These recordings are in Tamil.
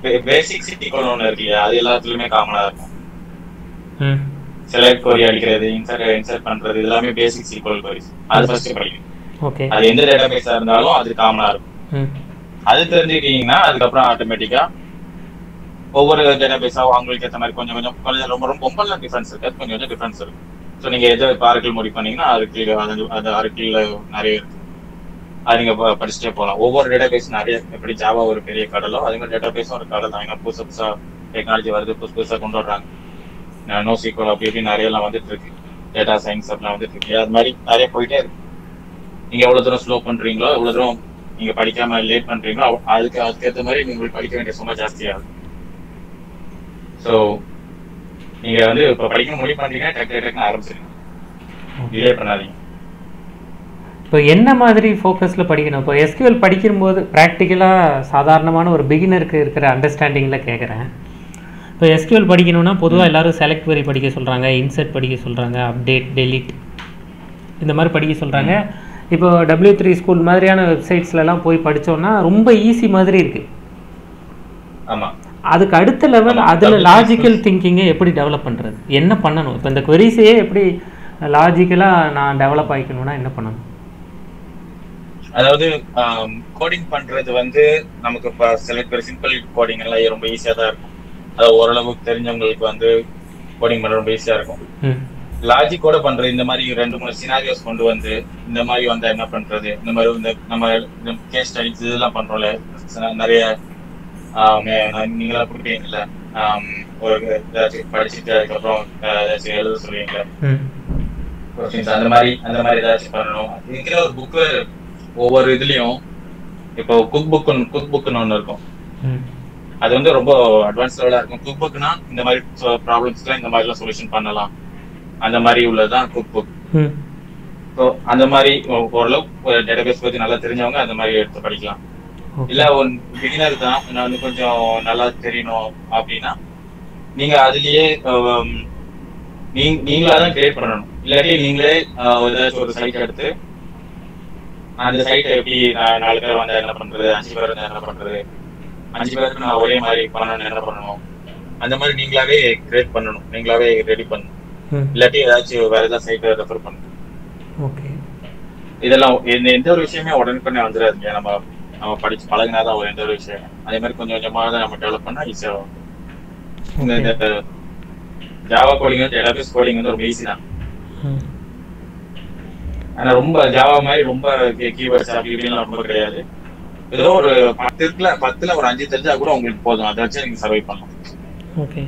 பேசிக் சீக்வல் ஒன்று இருக்கு இல்லையா அது எல்லாத்துலயுமே காமனா இருக்கும் ம் செலக்ட் கொரி அடிக்கிறது இன்சர்ட் இன்சர்ட் பண்றது இது எல்லாமே பேசிக் சீக்வல் கொரிஸ் அது ஃபர்ஸ்ட் படிக்கணும் ஓகே அது எந்த டேட்டாபேஸா இருந்தாலும் அது காமனா இருக்கும் ம் அது தெரிஞ்சுக்கிட்டீங்கன்னா அதுக்கப்புறம் ஆட்டோமேட்டிக்கா ஒவ்வொரு டேட்டாபேஸாவும் அவங்களுக்கு ஏற்ற மாதிரி கொஞ்சம் கொஞ்சம் கொஞ்சம் ரொம்ப ரொம்ப ரொம்பலாம் டிஃபரன்ஸ் இருக்கு கொஞ்சம் கொஞ்சம் டிஃபரன்ஸ் இருக்கு ஸோ நீங்க எதை இப்போ ஆர்கிள் முடிவு பண்ணீங்கன்னா ஆர்கிள் அது அது ஆர்கிள் நிறைய இருக்கு அது நீங்க ப- படிச்சுட்டே போகலாம் ஒவ்வொரு டேட்டாபேஸ் நிறைய எப்படி ஜாவா ஒரு பெரிய கடலோ அதே மாதிரி டேட்டாபேஸும் ஒரு கடல் தான் ஏன்னா புதுசு புதுசா டெக்னாலஜி வருது புதுசு புதுசா கொண்டு வர்றாங்க நோ சீக்வல் அப்படி இப்படி நிறைய எல்லாம் வந்துட்டு இருக்கு டேட்டா சயின்ஸ் அப்படிலாம் வந்துட்டு இருக்கு அது மாதிரி நிறைய போயிட்டே இருக்கு நீங்க எவ்வளவு தூரம் ஸ்லோ பண்றீங்களோ எவ்வளவு தூரம் நீங்க படிக்காம லேட் பண்றீங்களோ அவ்- அதுக்கு அதுக்கேற்ற மாதிரி உங்களுக்கு படிக்க வேண்டிய சும்மா ஜாஸ்தியாகும் ஸோ நீங்க வந்து இப்ப படிக்க முடிவு பண்றீங்கன்னா டக்கு டக்குன்னு ஆரம்பிச்சிருங்க டிலே பண்ணாதீங்க இப்போ என்ன மாதிரி ஃபோக்கஸில் படிக்கணும் இப்போ எஸ்கியூஎல் படிக்கும்போது ப்ராக்டிக்கலாக சாதாரணமான ஒரு பிகினருக்கு இருக்கிற அண்டர்ஸ்டாண்டிங்கில் கேட்குறேன் இப்போ எஸ்கியூஎல் படிக்கணும்னா பொதுவாக எல்லாரும் செலக்ட் query படிக்க சொல்கிறாங்க இன்சர்ட் படிக்க சொல்கிறாங்க அப்டேட் டெலிட் இந்த மாதிரி படிக்க சொல்கிறாங்க இப்போ டபிள்யூ த்ரீ ஸ்கூல் மாதிரியான வெப்சைட்ஸ்லலாம் போய் படிச்சோம்னா ரொம்ப ஈஸி மாதிரி இருக்குது ஆமா அதுக்கு அடுத்த லெவல் ஆமா, அதில் double லாஜிக்கல் திங்கிங்கை எப்படி டெவலப் பண்ணுறது என்ன பண்ணணும் இப்போ இந்த queries-ஐயே எப்படி லாஜிக்கலாக நான் டெவலப் ஆகிக்கணும்னா என்ன பண்ணணும் அதாவது கோடிங் பண்றது வந்து நமக்கு இப்ப சில பேர் சிம்பிள் கோடிங் எல்லாம் ரொம்ப ஈஸியா தான் இருக்கும் அது ஓரளவுக்கு தெரிஞ்சவங்களுக்கு வந்து கோடிங் பண்ண ரொம்ப ஈஸியா இருக்கும் ம் லாஜிக்கோட பண்றது இந்த மாதிரி ரெண்டு மூணு சினாரியோஸ் கொண்டு வந்து இந்த மாதிரி வந்தா என்ன பண்றது இந்த மாதிரி இந்த நம்ம கேஸ் ஸ்டடிஸ் இதெல்லாம் பண்றோம்ல சில- நிறைய ஆஹ் மே- நீங்களா கொடுப்பீங்கல்ல ஆம், ஒரு ஏதாச்சும் படிச்சுட்டு அதுக்கப்புறம் ஆஹ் ஏதாச்சும் எழுத சொல்லுவீங்களா ம் கொஸ்டின்ஸ் அந்த மாதிரி அந்த மாதிரி ஏதாச்சும் பண்ணணும் இருக்கிற ஒரு புக்கு ஒவ்வொரு இதுலயும் இப்போ குக் புக் குக் புக்னு ஒன்று இருக்கும் ம் அது வந்து ரொம்ப அட்வான்ஸ் லெவலா இருக்கும் குக் புக்னா இந்த மாதிரி ப்ராப்ளம்ஸ்க்குலாம் இந்த மாதிரிலாம் சொல்யூஷன் பண்ணலாம் அந்த மாதிரி உள்ளதுதான் குக் புக் ம் ஸோ அந்த மாதிரி ஓ- ஓரளவு ஒரு டேட்டாபேஸ் பத்தி நல்லா தெரிஞ்சவங்க அந்த மாதிரி எடுத்து படிக்கலாம் ஓகே இல்ல ஒரு பிகினர் தான் நான் வந்து கொஞ்சம் நல்லா தெரியணும் அப்படின்னா நீங்க அதுலயே ஹம், நீங்க நீங்களா தான் கிரியேட் பண்ணணும் இல்லாட்டி நீங்களே அஹ், ஏதாச்சும் ஒரு சைட் எடுத்து அந்த சைட்டை எப்படி நான் நாலு பேர் வந்தா என்ன பண்றது அஞ்சு பேர் வந்தா என்ன பண்றது அஞ்சு பேருக்கு நான் ஒரே மாதிரி பண்ணணும் என்ன பண்ணணும் அந்த மாதிரி நீங்களாவே கிரியேட் பண்ணணும் நீங்களாவே ரெடி பண்ணணும் ம் இல்லாட்டி ஏதாச்சும் வேற ஏதாவது சைட்டை ரெஃபர் பண்ணணும் ஓகே இதெல்லாம் எந்த எந்த ஒரு விஷயமே உடனுக்குடனே வந்துடாதுங்க நம்ம நம்ம படிச்சு பழகினாதான் ஒரு எந்த ஒரு விஷயம் அதே மாதிரி கொஞ்சம் கொஞ்சமா தான் நம்ம டெவலப் பண்ணா ஈஸியா வரும் இந்த இந்த ஜாவா கோடிங் வந்து டேட்டாபேஸ் கோடிங் வந்து ரொம்ப ஈஸி தான் ம் ஆனா ரொம்ப ஜாவா மாதிரி ரொம்ப கீவேர்ட்ஸ் அப்படி இப்படிலாம் ரொம்ப கிடையாது ஏதோ ஒரு பத்து இருக்குல பத்துல ஒரு அஞ்சு தெரிஞ்சா கூட உங்களுக்கு போதும் அதை வச்சு நீங்க சர்வை பண்ணலாம் ஓகே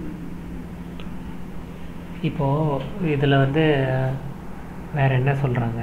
இப்போது இதில் வந்து வேற என்ன சொல்கிறாங்க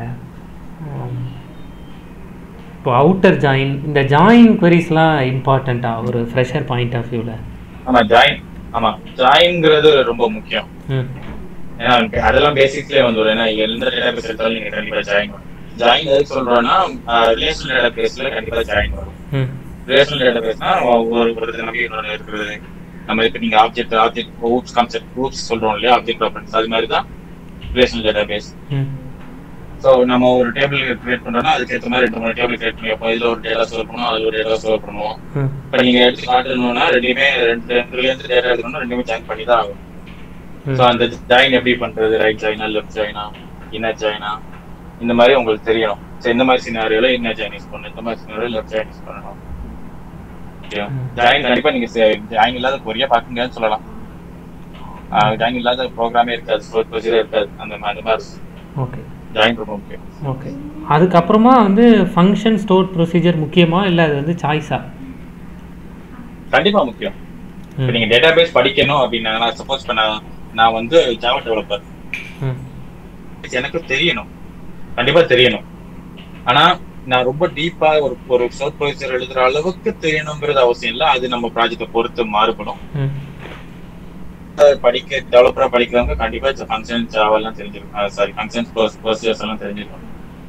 இப்போ அவுட்டர் ஜாயின் இந்த ஜாயின் queries-லாம் இம்பார்ட்டண்ட்டாக ஒரு ஃப்ரெஷர் பாயிண்ட் ஆஃப் வியூவில் ஆமா ஜாயின் ஆமா ஜாயின்ங்கிறது ரொம்ப முக்கியம் ம் ஏன்னா அதெல்லாம் பேசிக்ஸ்லயே வந்துடும் ஏன்னா எந்த டேட்டாபேஸ் எடுத்தாலும் நீங்க கண்டிப்பா ஜாயின் வரும் ஜாயின் எதுக்கு சொல்றோம்னா ரிலேஷனல் டேட்டாபேஸ்ல கண்டிப்பா ஜாயின் வரும் ம் ரிலேஷனல் டேட்டாபேஸ்னா ஒரு ஒரு நம்பி இன்னொன்று இருக்கிறது நம்ம இப்ப நீங்க object object groups concept groups சொல்றோம் இல்லையா ஆப்ஜெக்ட் ரெஃபரன்ஸ் அது மாதிரி தான் ரிலேஷனல் டேட்டாபேஸ் ம் ஸோ நம்ம ஒரு டேபிள் கிரியேட் பண்றோம்னா அதுக்கு ஏற்ற மாதிரி ரெண்டு மூணு டேபிள் கிரியேட் பண்ணி வைப்போம் இதுல ஒரு டேட்டா ஸ்டோர் பண்ணுவோம் அதுல ஒரு டேட்டா ஸ்டோர் பண்ணுவோம் ம் இப்ப நீங்க எடுத்து காட்டணும்னா ரெண்டுமே ரெண்டு ரெண்டுல இருந்து டேட்டா எடுக்கணும்னா ரெண்டுமே ஜாயின் பண்ணி தான் ஆகும் ம். ஸோ அந்த ஜாயின் எப்படி பண்றது ரைட் ஜாயினா லெஃப்ட் ஜாயினா இன்னர் ஜாயினா இந்த மாதிரி உங்களுக்கு தெரியணும் ஸோ இந்த மாதிரி சினாரியோல இன்னர் ஜாயின் யூஸ் பண்ணணும் இந்த மாதிரி சினாரியோ லெஃப்ட் ஜாயின் யூஸ் பண்ணணும் ஜாயின் கண்டிப்பா நீங்க ஜாயின் இல்லாத பொரியா பார்க்க முடியாதுன்னு சொல்லலாம் ஜாயின் இல்லாத ப்ரோக்ராமே இருக்காது ஸ்டோர் ப்ரொசீஜர் இருக்காது அந்த மாதிரி அந்த மாதிரி ஓகே ஜாயின் ரொம்ப முக்கியம் ஓகே அதுக்கப்புறமா வந்து ஃபங்க்ஷன் ஸ்டோர் ப்ரொசீஜர் முக்கியமா இல்லை அது வந்து சாய்ஸா கண்டிப்பா முக்கியம் இப்போ நீங்க டேட்டாபேஸ் படிக்கணும் அப்படின்னா சப்போஸ் பண்ண நான் வந்து ஜாவா டெவலப்பர் ம் எனக்கு தெரியணும் கண்டிப்பா தெரியணும் ஆனா நான் ரொம்ப டீப்பா ஒரு ஒரு சோட் ப்ரொசீஜர் எழுதுற அளவுக்கு தெரியணுங்கிறது அவசியம் இல்ல அது நம்ம ப்ராஜெக்டை பொறுத்து மாறுபடும் ம் அது படிக்க டெவலப்பரா படிக்கிறவங்க கண்டிப்பா ஃபங்க்ஷன் ஜாவா எல்லாம் தெரிஞ்சிருக்கும் சாரி ஃபங்க்ஷன் ப்ரொசீஜர்ஸ் எல்லாம் தெரிஞ்சிருக்கும்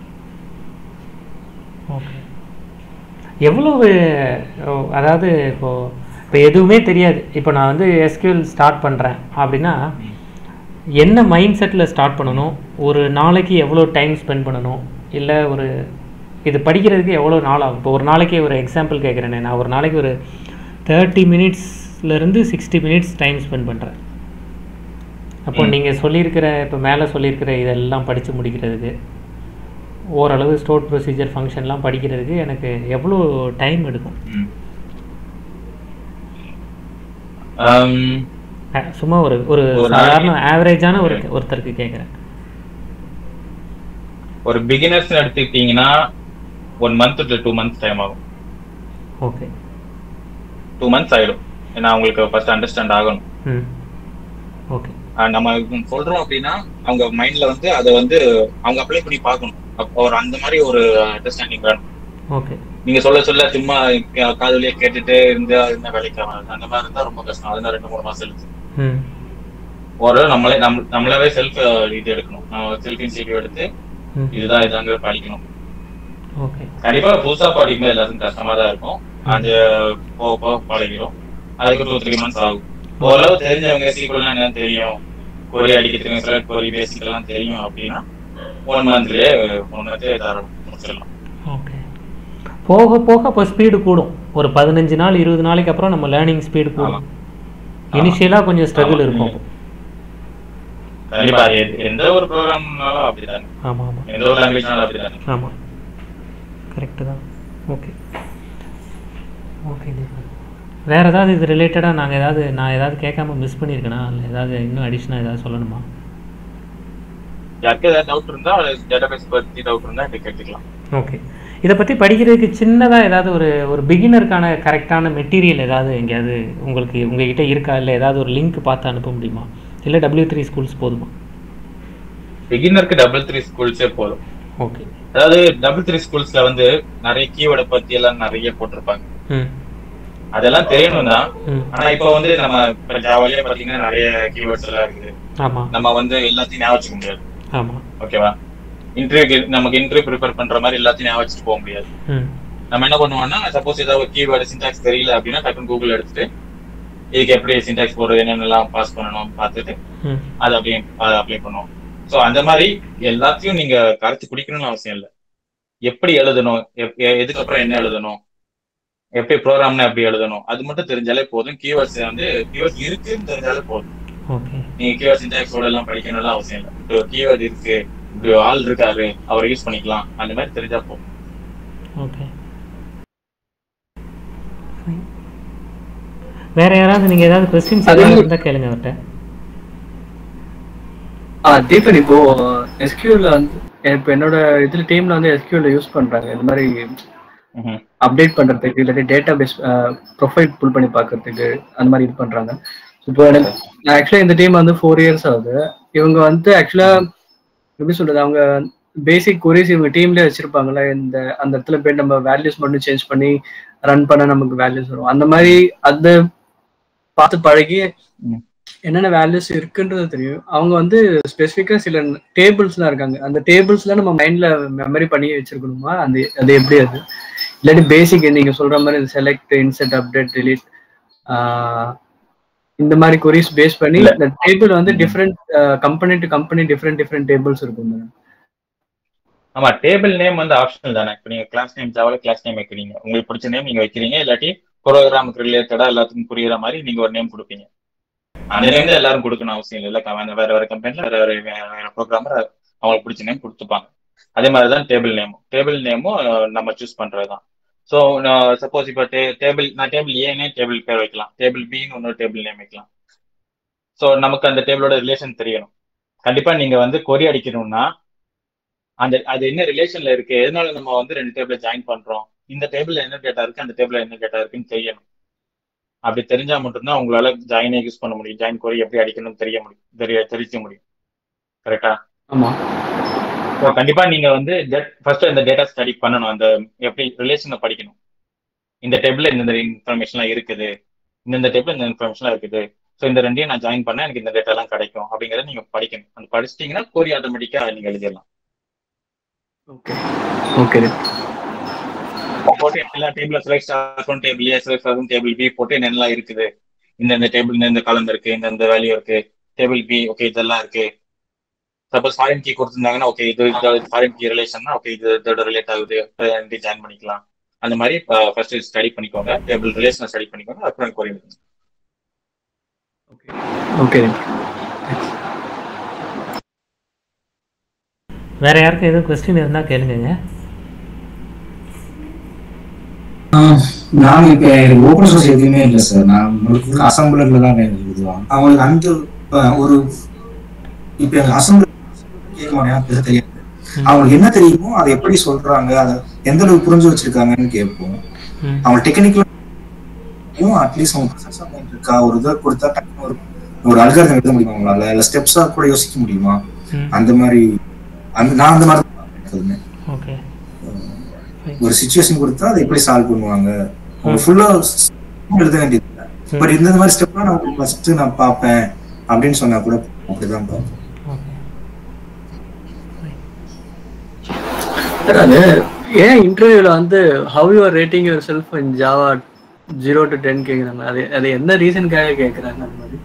ஓகே எவ்வளவு ஓ, அதாவது இப்போது இப்போ எதுவுமே தெரியாது இப்போ நான் வந்து எஸ்கியூஎல் ஸ்டார்ட் பண்ணுறேன் அப்படின்னா என்ன மைண்ட் செட்டில் ஸ்டார்ட் பண்ணணும் ஒரு நாளைக்கு எவ்வளோ டைம் ஸ்பெண்ட் பண்ணணும் இல்லை ஒரு இது படிக்கிறதுக்கு எவ்வளோ நாள் ஆகும் இப்போ ஒரு நாளைக்கு ஒரு எக்ஸாம்பிள் கேட்குறேனே நான் ஒரு நாளைக்கு ஒரு தேர்ட்டி மினிட்ஸ்லேருந்து சிக்ஸ்டி மினிட்ஸ் டைம் ஸ்பெண்ட் பண்ணுறேன் அப்போ ம். நீங்கள் சொல்லியிருக்கிற இப்போ மேலே சொல்லியிருக்கிற இதெல்லாம் படித்து முடிக்கிறதுக்கு ஓரளவு ஸ்டோர் ப்ரொசீஜர் ஃபங்க்ஷன்லாம் படிக்கிறதுக்கு எனக்கு எவ்வளோ டைம் எடுக்கும் ம். ஆம், அஹ், சும்மா ஒரு ஒரு ஒரு சாதாரண நாளைக்கு- ஆவரேஜான ஒரு ஒருத்தருக்கு கேட்குறேன் ஒரு பிகினர்ஸ் எடுத்துக்கிட்டீங்கன்னா one month to two months time ஆகும் ஓகே டூ மந்த்ஸ் ஆயிடும் ஏன்னா அவங்களுக்கு ஃபர்ஸ்ட் அண்டர்ஸ்டாண்ட் ஆகணும் ம் ஓகே ஆஹ் நம்ம சொல்றோம் அப்படின்னா அவங்க மைண்ட்ல வந்து அதை வந்து அவங்க அப்ளை பண்ணி பார்க்கணும் அப்போ ஒரு அந்த மாதிரி ஒரு அண்டர்ஸ்டாண்டிங் வேணும் ஓகே நீங்க சொல்ல சொல்ல சும்மா கா- காதுலயே கேட்டுட்டு இருந்தா என்ன வேலைக்கு ஆகாது அந்த மாதிரி இருந்தா ரொம்ப கஷ்டம் அதுதான் ரெண்டு மூணு மாசம் இருக்கு ம் ஒரு நம்மளே நம்ம நம்மளாவே செல்ஃப் இது எடுக்கணும் செல்ஃப் இன்சிட்டிவ் எடுத்து ம் இதுதான் இதாங்க படிக்கணும் ஓகே கண்டிப்பா புதுசா படிக்கும்போது எல்லாத்துக்கும் கஷ்டமா தான் இருக்கும் அது போக போக பழகிடும் அதுக்கு டூ த்ரீ மந்த்ஸ் ஆகும் ஓரளவு தெரிஞ்சவங்க சீக்கிரம் என்னன்னு தெரியும் கொரி அடிக்கிறதுக்கு சில கொரி பேசிக் எல்லாம் தெரியும் அப்படின்னா ஒன் மந்த்லயே ஒன் மந்த்லயே தாராளம் முடிச்சிடலாம் ஓகே போக போக இப்போ ஸ்பீடு கூடும் ஒரு பதினஞ்சு நாள் இருபது நாளைக்கு அப்புறம் நம்ம லேர்னிங் ஸ்பீடு கூடும் இனிஷியலாக கொஞ்சம் ஸ்ட்ரகிள் ஆமா. இருக்கும் கண்டிப்பா எ- எந்த ஒரு ப்ரோக்ராம்னாலும் அப்படிதானே ஆமாம் ஆமாம் எந்த ஒரு லாங்குவேஜ்னாலும் அப்படிதானே ஆமாம் கரெக்டு தான் ஓகே ஓகே வேறு ஏதாவது இது ரிலேட்டடாக நாங்கள் ஏதாவது நான் ஏதாவது கேட்காம மிஸ் பண்ணியிருக்கேனா இல்லை ஏதாவது இன்னும் அடிஷ்னலாக ஏதாவது சொல்லணுமா யாருக்கு ஏதாவது டவுட் இருந்தா டேட்டாபேஸ் பத்தி டவுட் இருந்தா என்கிட்ட கேட்டுக்கலாம் ஓகே இதை பற்றி படிக்கிறதுக்கு சின்னதாக ஏதாவது ஒரு ஒரு பிகினருக்கான கரெக்டான மெட்டீரியல் ஏதாவது எங்கேயாவது உங்களுக்கு உங்ககிட்ட இருக்கா இல்லை ஏதாவது ஒரு லிங்க் பார்த்து அனுப்ப முடியுமா இல்லை டபிள்யூ த்ரீ ஸ்கூல்ஸ் போதுமா பிகினருக்கு டபுள் த்ரீ ஸ்கூல்ஸே போதும் ஓகே அதாவது டபுள் த்ரீ ஸ்கூல்ஸ்ல வந்து நிறைய கீவேர்டை பத்தி எல்லாம் நிறைய போட்டிருப்பாங்க ம் அதெல்லாம் தெரியணும் தான் ம் ஆனா இப்ப வந்து நம்ம இப்ப ஜாவாலே பாத்தீங்கன்னா நிறைய கீவேர்ட்ஸ் எல்லாம் இருக்குது ஆமாம் நம்ம வந்து எல்லாத்தையும் ஞாபகம் வச்சுக்க முடியாது ஆமாம் ஓகேவா இன்டர்வியூ நமக்கு இன்டர்வியூ ப்ரிப்பேர் பண்ற மாதிரி எல்லாத்தையும் ஞாபகம் வச்சுட்டு போக முடியாது ம் நம்ம என்ன பண்ணுவோம்னா சப்போஸ் ஏதாவது ஒரு கீவேர்டு சின்டாக்ஸ் தெரியல அப்படின்னா டக்குன்னு கூகுள் எடுத்துட்டு இதுக்கு எப்படி சின்டாக்ஸ் போடுறது என்னென்னலாம் பாஸ் பண்ணணும் பார்த்துட்டு ம் அதை அப்படியே அதை அப்ளை பண்ணுவோம் சோ அந்த மாதிரி எல்லாத்தையும் நீங்க கரைச்சு குடிக்கணும்னு அவசியம் இல்லை எப்படி எழுதணும் எப்- எ- எதுக்கு அப்புறம் என்ன எழுதணும் எப்படி ப்ரோக்ராம்னா எப்படி எழுதணும் அது மட்டும் தெரிஞ்சாலே போதும் கீவேர்ட்ஸ் வந்து கீவேர்ட்ஸ் இருக்குன்னு தெரிஞ்சாலே போதும் ஓகே நீங்க கீவேர்ட் சின்டாக்ஸோட எல்லாம் படிக்கணும்லாம் அவசியம் இல்லை இப்படி ஒரு கீவேர்ட் இருக்கு இப்படி ஒரு ஆள் இருக்காரு அவரை யூஸ் பண்ணிக்கலாம் அந்த மாதிரி தெரிஞ்சா போதும் ஓகே வேற யாராவது நீங்க ஏதாவது கொஸ்டின்ஸ் அது- ஏதாவது இருந்தா கேளுங்க அவர்கிட்ட ஆ தீபன் இப்போ எஸ்கியூல வந்து இப்போ என்னோட இதுல டீம்ல வந்து எஸ்கியூல யூஸ் பண்றாங்க இந்த மாதிரி ம்ஹும். அப்டேட் பண்றதுக்கு இல்லாட்டி டேட்டா பேஸ் ப்ரொஃபைல் புல் பண்ணி பார்க்கறதுக்கு அந்த மாதிரி இது பண்றாங்க இப்போ எனக்கு ஆக்சுவலா இந்த டீம் வந்து ஃபோர் இயர்ஸ் ஆகுது இவங்க வந்து ஆக்சுவலா எப்படி சொல்றது அவங்க பேசிக் கொரிஸ் இவங்க டீம்லயே வச்சிருப்பாங்கல்ல இந்த அந்த இடத்துல போய் நம்ம வேல்யூஸ் மட்டும் சேஞ்ச் பண்ணி ரன் பண்ண நமக்கு வேல்யூஸ் வரும் அந்த மாதிரி அதை பார்த்து பழகி ம். என்னென்ன வேல்யூஸ் இருக்குன்றது தெரியும் அவங்க வந்து ஸ்பெசிஃபிக்கா சில டேபிள்ஸ்லாம் இருக்காங்க அந்த டேபிள்ஸ்லாம் நம்ம மைண்ட்ல மெமரி பண்ணி வச்சிருக்கணுமா அந்த அது எப்படி அது இல்லாட்டி பேசிக் நீங்க சொல்ற மாதிரி செலக்ட் இன்செட் அப்டேட் delete ஆஹ் இந்த மாதிரி கொரிஸ் பேஸ் பண்ணி இல்ல. இந்த டேபிள் வந்து ம். Different company to company different different tables இருக்கும் madam. ஆமா டேபிள் நேம் வந்து ஆப்ஷனல் தானே இப்போ நீங்க கிளாஸ் நேம் ஜாவால கிளாஸ் நேம் வைக்கிறீங்க உங்களுக்கு பிடிச்ச நேம் நீங்க வைக்கிறீங்க இல்லாட்டி ப்ரோக்ராமுக்கு ரிலேட்டடா எல்லாத்துக்கும் புரியுற மாதிரி நீங்க ஒரு நேம் கொடுப்பீங்க அந்த நேம் தான் எல்லாரும் கொடுக்கணும் அவசியம் இல்லை இல்ல வேற வேற கம்பெனில வேற வேற வேற ப்ரோக்ராமர் அவங்களுக்கு பிடிச்ச நேம் கொடுத்துப்பாங்க அதே மாதிரி தான் டேபிள் நேமும் டேபிள் நேமும் நம்ம சூஸ் பண்றது தான் ஸோ சப்போஸ் இப்போ டேபிள் நான் டேபிள் ஏனே டேபிள் பேர் வைக்கலாம் டேபிள் பின்னு இன்னொரு டேபிள் நேம் வைக்கலாம் ஸோ நமக்கு அந்த டேபிளோட ரிலேஷன் தெரியணும் கண்டிப்பா நீங்க வந்து கொரி அடிக்கணும்னா அந்த அது என்ன ரிலேஷன்ல இருக்கு எதனால நம்ம வந்து ரெண்டு டேபிள ஜாயின் பண்றோம் இந்த டேபிள்ல என்ன டேட்டா இருக்கு அந்த டேபிள்ல என்ன டேட்டா இருக்குன்னு தெரியணும் அப்படி தெரிஞ்சா மட்டும்தான் உங்களால ஜாயினே யூஸ் பண்ண முடியும் ஜாயின் கொரி எப்படி அடிக்கணும்னு தெரிய முடியும் தெரிய தெரிவிக்க முடியும் கரெக்டா ஆமா ஸோ கண்டிப்பா நீங்க வந்து ஃபர்ஸ்ட் இந்த டேட்டா ஸ்டடி பண்ணணும் அந்த எப்படி ரிலேஷனை படிக்கணும் இந்த டேபிள்ல இந்த இன்ஃபர்மேஷன்லாம் இருக்குது இந்த டேபிள்ல இந்த இன்ஃபர்மேஷன்லாம் இருக்குது ஸோ இந்த ரெண்டையும் நான் ஜாயின் பண்ணா எனக்கு இந்த டேட்டா எல்லாம் கிடைக்கும் அப்படிங்கறத நீங்க படிக்கணும் அந்த படிச்சிட்டீங்கன்னா கோரி ஆட்டோமேட்டிக்கா நீங்க எழுதிடலாம் ஓகே ஓகே போட்டு எல்லா டேபிள்ல செலக்ட் ஆகும் டேபிள் ஏ செலக்ட் ஆகும் டேபிள் பி போட்டு என்னெல்லாம் இருக்குது இந்த இந்த டேபிள் இந்த இந்த காலம் இருக்கு இந்த இந்த வேல்யூ இருக்கு டேபிள் பி ஓகே இதெல்லாம் இருக்கு சப்போஸ் ஃபாரின் கீ கொடுத்துருந்தாங்கன்னா ஓகே இது ஃபாரின் கீ ரிலேஷன்னா ஓகே இது இதோட ரிலேட் ஆகுது ஜாயின் பண்ணிக்கலாம் அந்த மாதிரி ஃபர்ஸ்ட் ஸ்டடி பண்ணிக்கோங்க டேபிள் ரிலேஷனை ஸ்டடி பண்ணிக்கோங்க அப்புறம் கொரி ஓகே வேற யாருக்கும் எதுவும் கொஸ்டின் இருந்தால் கேளுங்க நான் இப்ப எனக்கு ஓப்பன் சோர்ஸ் எதுவுமே இல்லை சார் நான் முழுக்க அசம்பிளர்ல தான் எனக்கு இதுவாங்க அவங்களுக்கு அந்த அஹ், ஒரு இப்ப எனக்கு அசம்பிளர் கேட்க மாட்டேன் பேச தெரியாது அவங்களுக்கு என்ன தெரியுமோ அதை எப்படி சொல்றாங்க அதை எந்த அளவுக்கு புரிஞ்சு வச்சிருக்காங்கன்னு கேட்போம் ம் அவங்க டெக்னிக்கலும் அட்லீஸ்ட் அவங்க ப்ரொசஸா இருக்கா ஒரு இதை கொடுத்தா டக்குனு ஒரு ஒரு அல்காரதம் எழுத முடியுமா அவங்களால இல்ல ஸ்டெப்ஸா கூட யோசிக்க முடியுமா ம் அந்த மாதிரி அந்த நான் அந்த மாதிரி தான் பார்ப்பேன் எப்போதுமே. ஓகே ஒரு சுச்சுவேஷன் கொடுத்தா அதை எப்படி சால்வ் பண்ணுவாங்க அவங்க ஃபுல்லா எழுத வேண்டியது இல்லை பட் இந்த மாதிரி ஸ்டெப்லாம் நான் ஃபர்ஸ்ட் நான் பார்ப்பேன் அப்படின்னு சொன்னா கூட அப்படிதான் பார்ப்பேன் ஓகே சார் அது ஏன் இன்டர்வியூல வந்து how you're rating yourself in Java zero to ten கேக்குறாங்க அது அது என்ன ரீசனுக்காக கேக்குறாங்க அந்த மாதிரி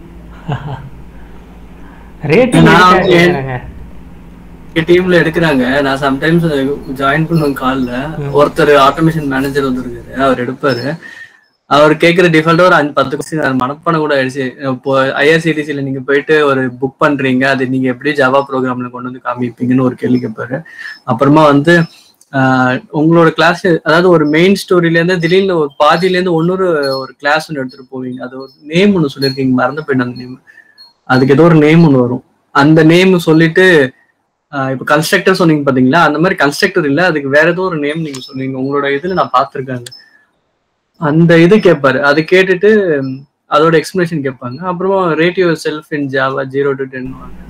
ரேட்டிங் நான் கேட்குறாங்க டீம்ல எடுக்கிறாங்க நான் சம்டைம்ஸ் ஜாயின் பண்ணுவேன் கால்ல ஒருத்தர் ஆட்டோமேஷன் மேனேஜர் வந்துருக்காரு அவர் எடுப்பாரு அவர் கேட்குற டிஃபால்ட்டா ஒரு அஞ்சு பத்து கொஸ்டின் மனப்பாடம் கூட ஆயிடுச்சு இப்போ ஐஆர்சிடிசியில் நீங்க போயிட்டு ஒரு புக் பண்றீங்க அது நீங்க எப்படி ஜாவா ப்ரோக்ராம்ல கொண்டு வந்து காமிப்பீங்கன்னு ஒரு கேள்வி கேட்பாரு அப்புறமா வந்து ஆஹ், உங்களோட கிளாஸ் அதாவது ஒரு மெயின் ஸ்டோரியில இருந்து திடீர்னு ஒரு பாதியில இருந்து இன்னொரு ஒரு கிளாஸ் ஒன்று எடுத்துட்டு போவீங்க அது ஒரு நேம் ஒன்று சொல்லியிருக்கீங்க மறந்து போயிட்டு அந்த நேம் அதுக்கு ஏதோ ஒரு நேம் ஒன்று வரும் அந்த நேம் சொல்லிட்டு ஆஹ் இப்ப கன்ஸ்ட்ரக்டர் சொன்னீங்க பாத்தீங்களா அந்த மாதிரி கன்ஸ்ட்ரக்டர் இல்ல அதுக்கு வேற ஏதோ ஒரு நேம் நீங்க சொன்னீங்க உங்களோட இதுல நான் பார்த்திருக்கேன் அந்த இது கேட்பாரு அது கேட்டுட்டு ம், அதோட எக்ஸ்பிளேஷன் கேட்பாங்க அப்புறமா rate yourself in Java zero to ten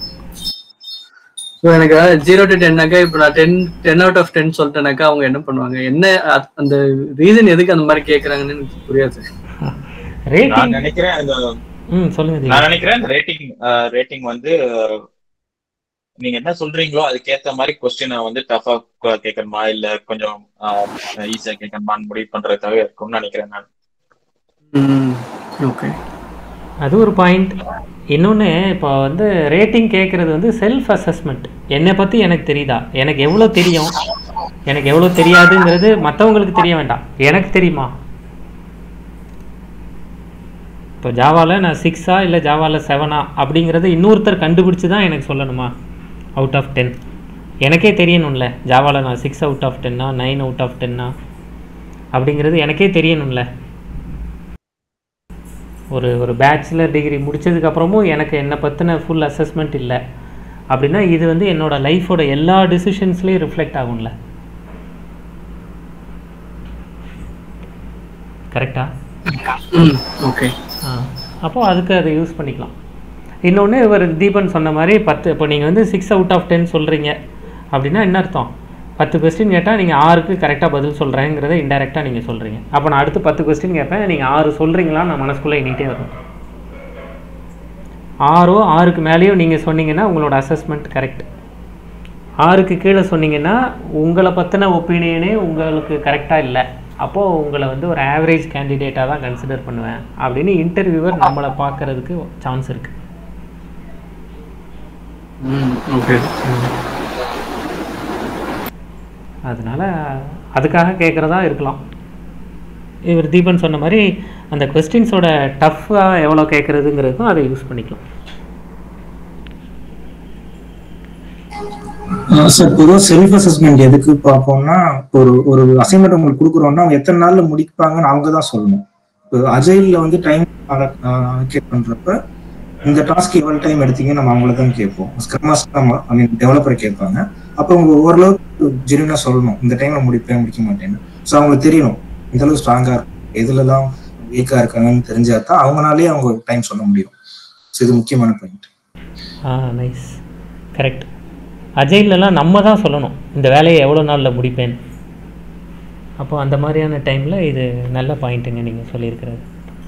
so எனக்கு ஜீரோ டு டென்னாக்கா இப்போ நான் ten ten out of ten சொல்லிட்டேனாக்கா அவங்க என்ன பண்ணுவாங்க என்ன அ- அந்த ரீசன் எதுக்கு அந்த மாதிரி கேட்கறாங்கன்னு எனக்கு புரியாது ரேட்டிங் நான் நினைக்கிறேன் இந்த ம் சொல்லுங்க தீபா. நான் நினைக்கிறேன் இந்த ரேட்டிங் ரேட்டிங் வந்து அஹ், நீங்க என்ன சொல்றீங்களோ அதுக்கேத்த மாதிரி கொஸ்டினை வந்து டஃபா கேட்கணுமா இல்ல கொஞ்சம் ஈஸியா கேட்கணுமான்னு முடிவு பண்றதுக்காக இருக்கும்னு நினைக்கிறேன் நான் ஓகே அது ஒரு பாயிண்ட் இன்னொன்று இப்போ வந்து ரேட்டிங் கேட்குறது வந்து செல்ஃப் அசஸ்மெண்ட் என்னை பற்றி எனக்கு தெரியுதா எனக்கு எவ்வளோ தெரியும் எனக்கு எவ்வளோ தெரியாதுங்கிறது மற்றவங்களுக்கு தெரிய வேண்டாம் எனக்கு தெரியுமா இப்போ ஜாவாவில் நான் சிக்ஸா இல்லை ஜாவாவில் செவனா அப்படிங்கிறத இன்னொருத்தர் கண்டுபிடிச்சி தான் எனக்கு சொல்லணுமா அவுட் ஆஃப் டென் எனக்கே தெரியணும்ல ஜாவாவில் நான் சிக்ஸ் அவுட் ஆஃப் டென்னா நைன் அவுட் ஆஃப் டென்னா அப்படிங்கிறது எனக்கே தெரியணும்ல ஒரு ஒரு பேச்சுலர் டிகிரி முடிச்சதுக்கப்புறமும் எனக்கு என்னை பற்றின ஃபுல் அசஸ்மெண்ட் இல்லை அப்படின்னா இது வந்து என்னோட லைஃபோட எல்லா டிசிஷன்ஸ்லேயும் ரிஃப்ளெக்ட் ஆகும்ல கரெக்டா ஓகே ஆ அப்போ அதுக்கு அதை யூஸ் பண்ணிக்கலாம் இன்னொன்று இவர் தீபன் சொன்ன மாதிரி பத்து இப்போ நீங்கள் வந்து சிக்ஸ் அவுட் ஆஃப் டென் சொல்கிறீங்க அப்படின்னா என்ன அர்த்தம் பத்து கொஸ்டின் கேட்டால் நீங்கள் ஆறுக்கு கரெக்டாக பதில் சொல்கிறேங்கிறத இன்டெரக்டாக நீங்கள் சொல்கிறீங்க அப்போ நான் அடுத்து பத்து கொஸ்டின் கேட்பேன் நீங்கள் ஆறு சொல்கிறீங்களா நான் மனசுக்குள்ளே எண்ணிட்டே வரும் ஆறோ ஆறுக்கு மேலேயோ நீங்கள் சொன்னீங்கன்னா உங்களோட அசஸ்மெண்ட் கரெக்ட் ஆறுக்கு கீழே சொன்னீங்கன்னா உங்களை பற்றின ஒப்பீனியனே உங்களுக்கு கரெக்டாக இல்லை அப்போது உங்களை வந்து ஒரு ஆவரேஜ் கேண்டிடேட்டாக தான் கன்சிடர் பண்ணுவேன் அப்படின்னு இன்டர்வியூவர் நம்மளை பார்க்கறதுக்கு சான்ஸ் இருக்குது ஓகே அதனால அதுக்காக கேட்குறதா இருக்கலாம் இவர் தீபன் சொன்ன மாதிரி அந்த கொஸ்டின்ஸோட டஃப்பாக எவ்வளோ கேட்குறதுங்கிறதுக்கும் அதை யூஸ் பண்ணிக்கலாம் சார் பொதுவாக செல்ஃப் அசஸ்மெண்ட் எதுக்கு பார்ப்போம்னா இப்போ ஒரு ஒரு அசைன்மெண்ட் உங்களுக்கு கொடுக்குறோம்னா அவங்க எத்தனை நாள்ல முடிப்பாங்கன்னு அவங்க தான் சொல்லணும் இப்போ அஜைல்ல வந்து டைம் அலோகேட் பண்றப்ப இந்த டாஸ்க் எவ்வளவு டைம் எடுத்தீங்க நம்ம அவங்கள தான் கேட்போம் ஸ்க்ரம் மாஸ்டர் நம்ம ஐ மீன் டெவலப்பர் கேட்பாங்க அப்போ அவங்க ஓரளவுக்கு ஜெனுவனா சொல்லணும் இந்த டைம்ல முடிப்பேன் முடிக்க மாட்டேன்னு ஸோ அவங்களுக்கு தெரியணும் இந்த அளவுக்கு ஸ்ட்ராங்கா இருக்கும் எதுலலாம் வீக்கா இருக்காங்கன்னு தெரிஞ்சா தான் அவங்களாலே அவங்க டைம் சொல்ல முடியும் ஸோ இது முக்கியமான பாயிண்ட் ஆ நைஸ் கரெக்ட் அஜைலெலாம் நம்ம தான் சொல்லணும் இந்த வேலையை எவ்வளோ நாளில் முடிப்பேன் அப்போ அந்த மாதிரியான டைமில் இது நல்ல பாயிண்ட்டுங்க நீங்கள் சொல்லியிருக்கிறது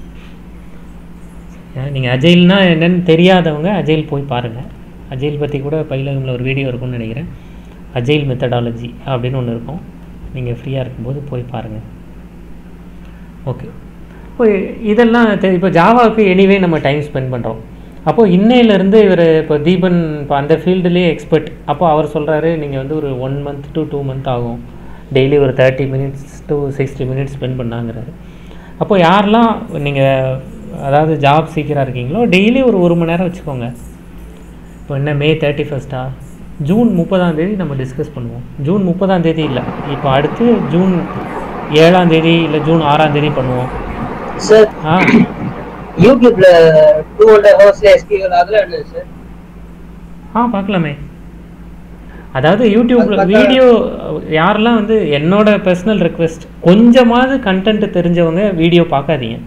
நீங்கள் அஜைல்னா என்னன்னு தெரியாதவங்க அஜைல் போய் பாருங்கள் அஜைல் பற்றி கூட பயிலகமில் ஒரு வீடியோ இருக்கும்னு நினைக்கிறேன் அஜைல் மெத்தடாலஜி அப்படின்னு ஒன்று இருக்கும் நீங்கள் ஃப்ரீயாக இருக்கும்போது போய் பாருங்கள் ஓகே இப்போ இதெல்லாம் தெ- இப்போ ஜாவாவுக்கு எனிவே நம்ம டைம் ஸ்பெண்ட் பண்ணுறோம் அப்போது இன்னையிலேருந்து இவர் இப்போ தீபன் இப்போ அந்த ஃபீல்டுலேயே எக்ஸ்பர்ட் அப்போ அவர் சொல்கிறாரு நீங்கள் வந்து ஒரு one month to two month ஆகும் டெய்லி ஒரு thirty minutes to sixty minutes spend பண்ணாங்கிறாரு அப்போ யாரெல்லாம் நீங்கள் அதாவது ஜாப் சீக்கிரம் இருக்கீங்களோ டெய்லி ஒரு ஒரு மணி நேரம் வச்சுக்கோங்க இப்போ என்ன மே தேர்ட்டி ஃபஸ்ட்டா ஜூன் முப்பதாம் தேதி நம்ம டிஸ்கஸ் பண்ணுவோம் ஜூன் முப்பதாம் தேதி இல்லை இப்போ அடுத்து ஜூன் ஏழாம் தேதி இல்லை ஜூன் ஆறாம் தேதி பண்ணுவோம் சார் ஆ யூடியூப்ல டூ ஹண்ட்ரட் ஹவர்ஸ்ல எஸ்கியூஎல் அதெல்லாம் என்ன சார் ஆ பார்க்கலாமே அதாவது யூடியூப்ல அது பார்த்தா- வீடியோ யாரெல்லாம் வந்து என்னோட பர்சனல் ரெக்வெஸ்ட் கொஞ்சமாவது கண்டென்ட் தெரிஞ்சவங்க வீடியோ பார்க்காதீங்க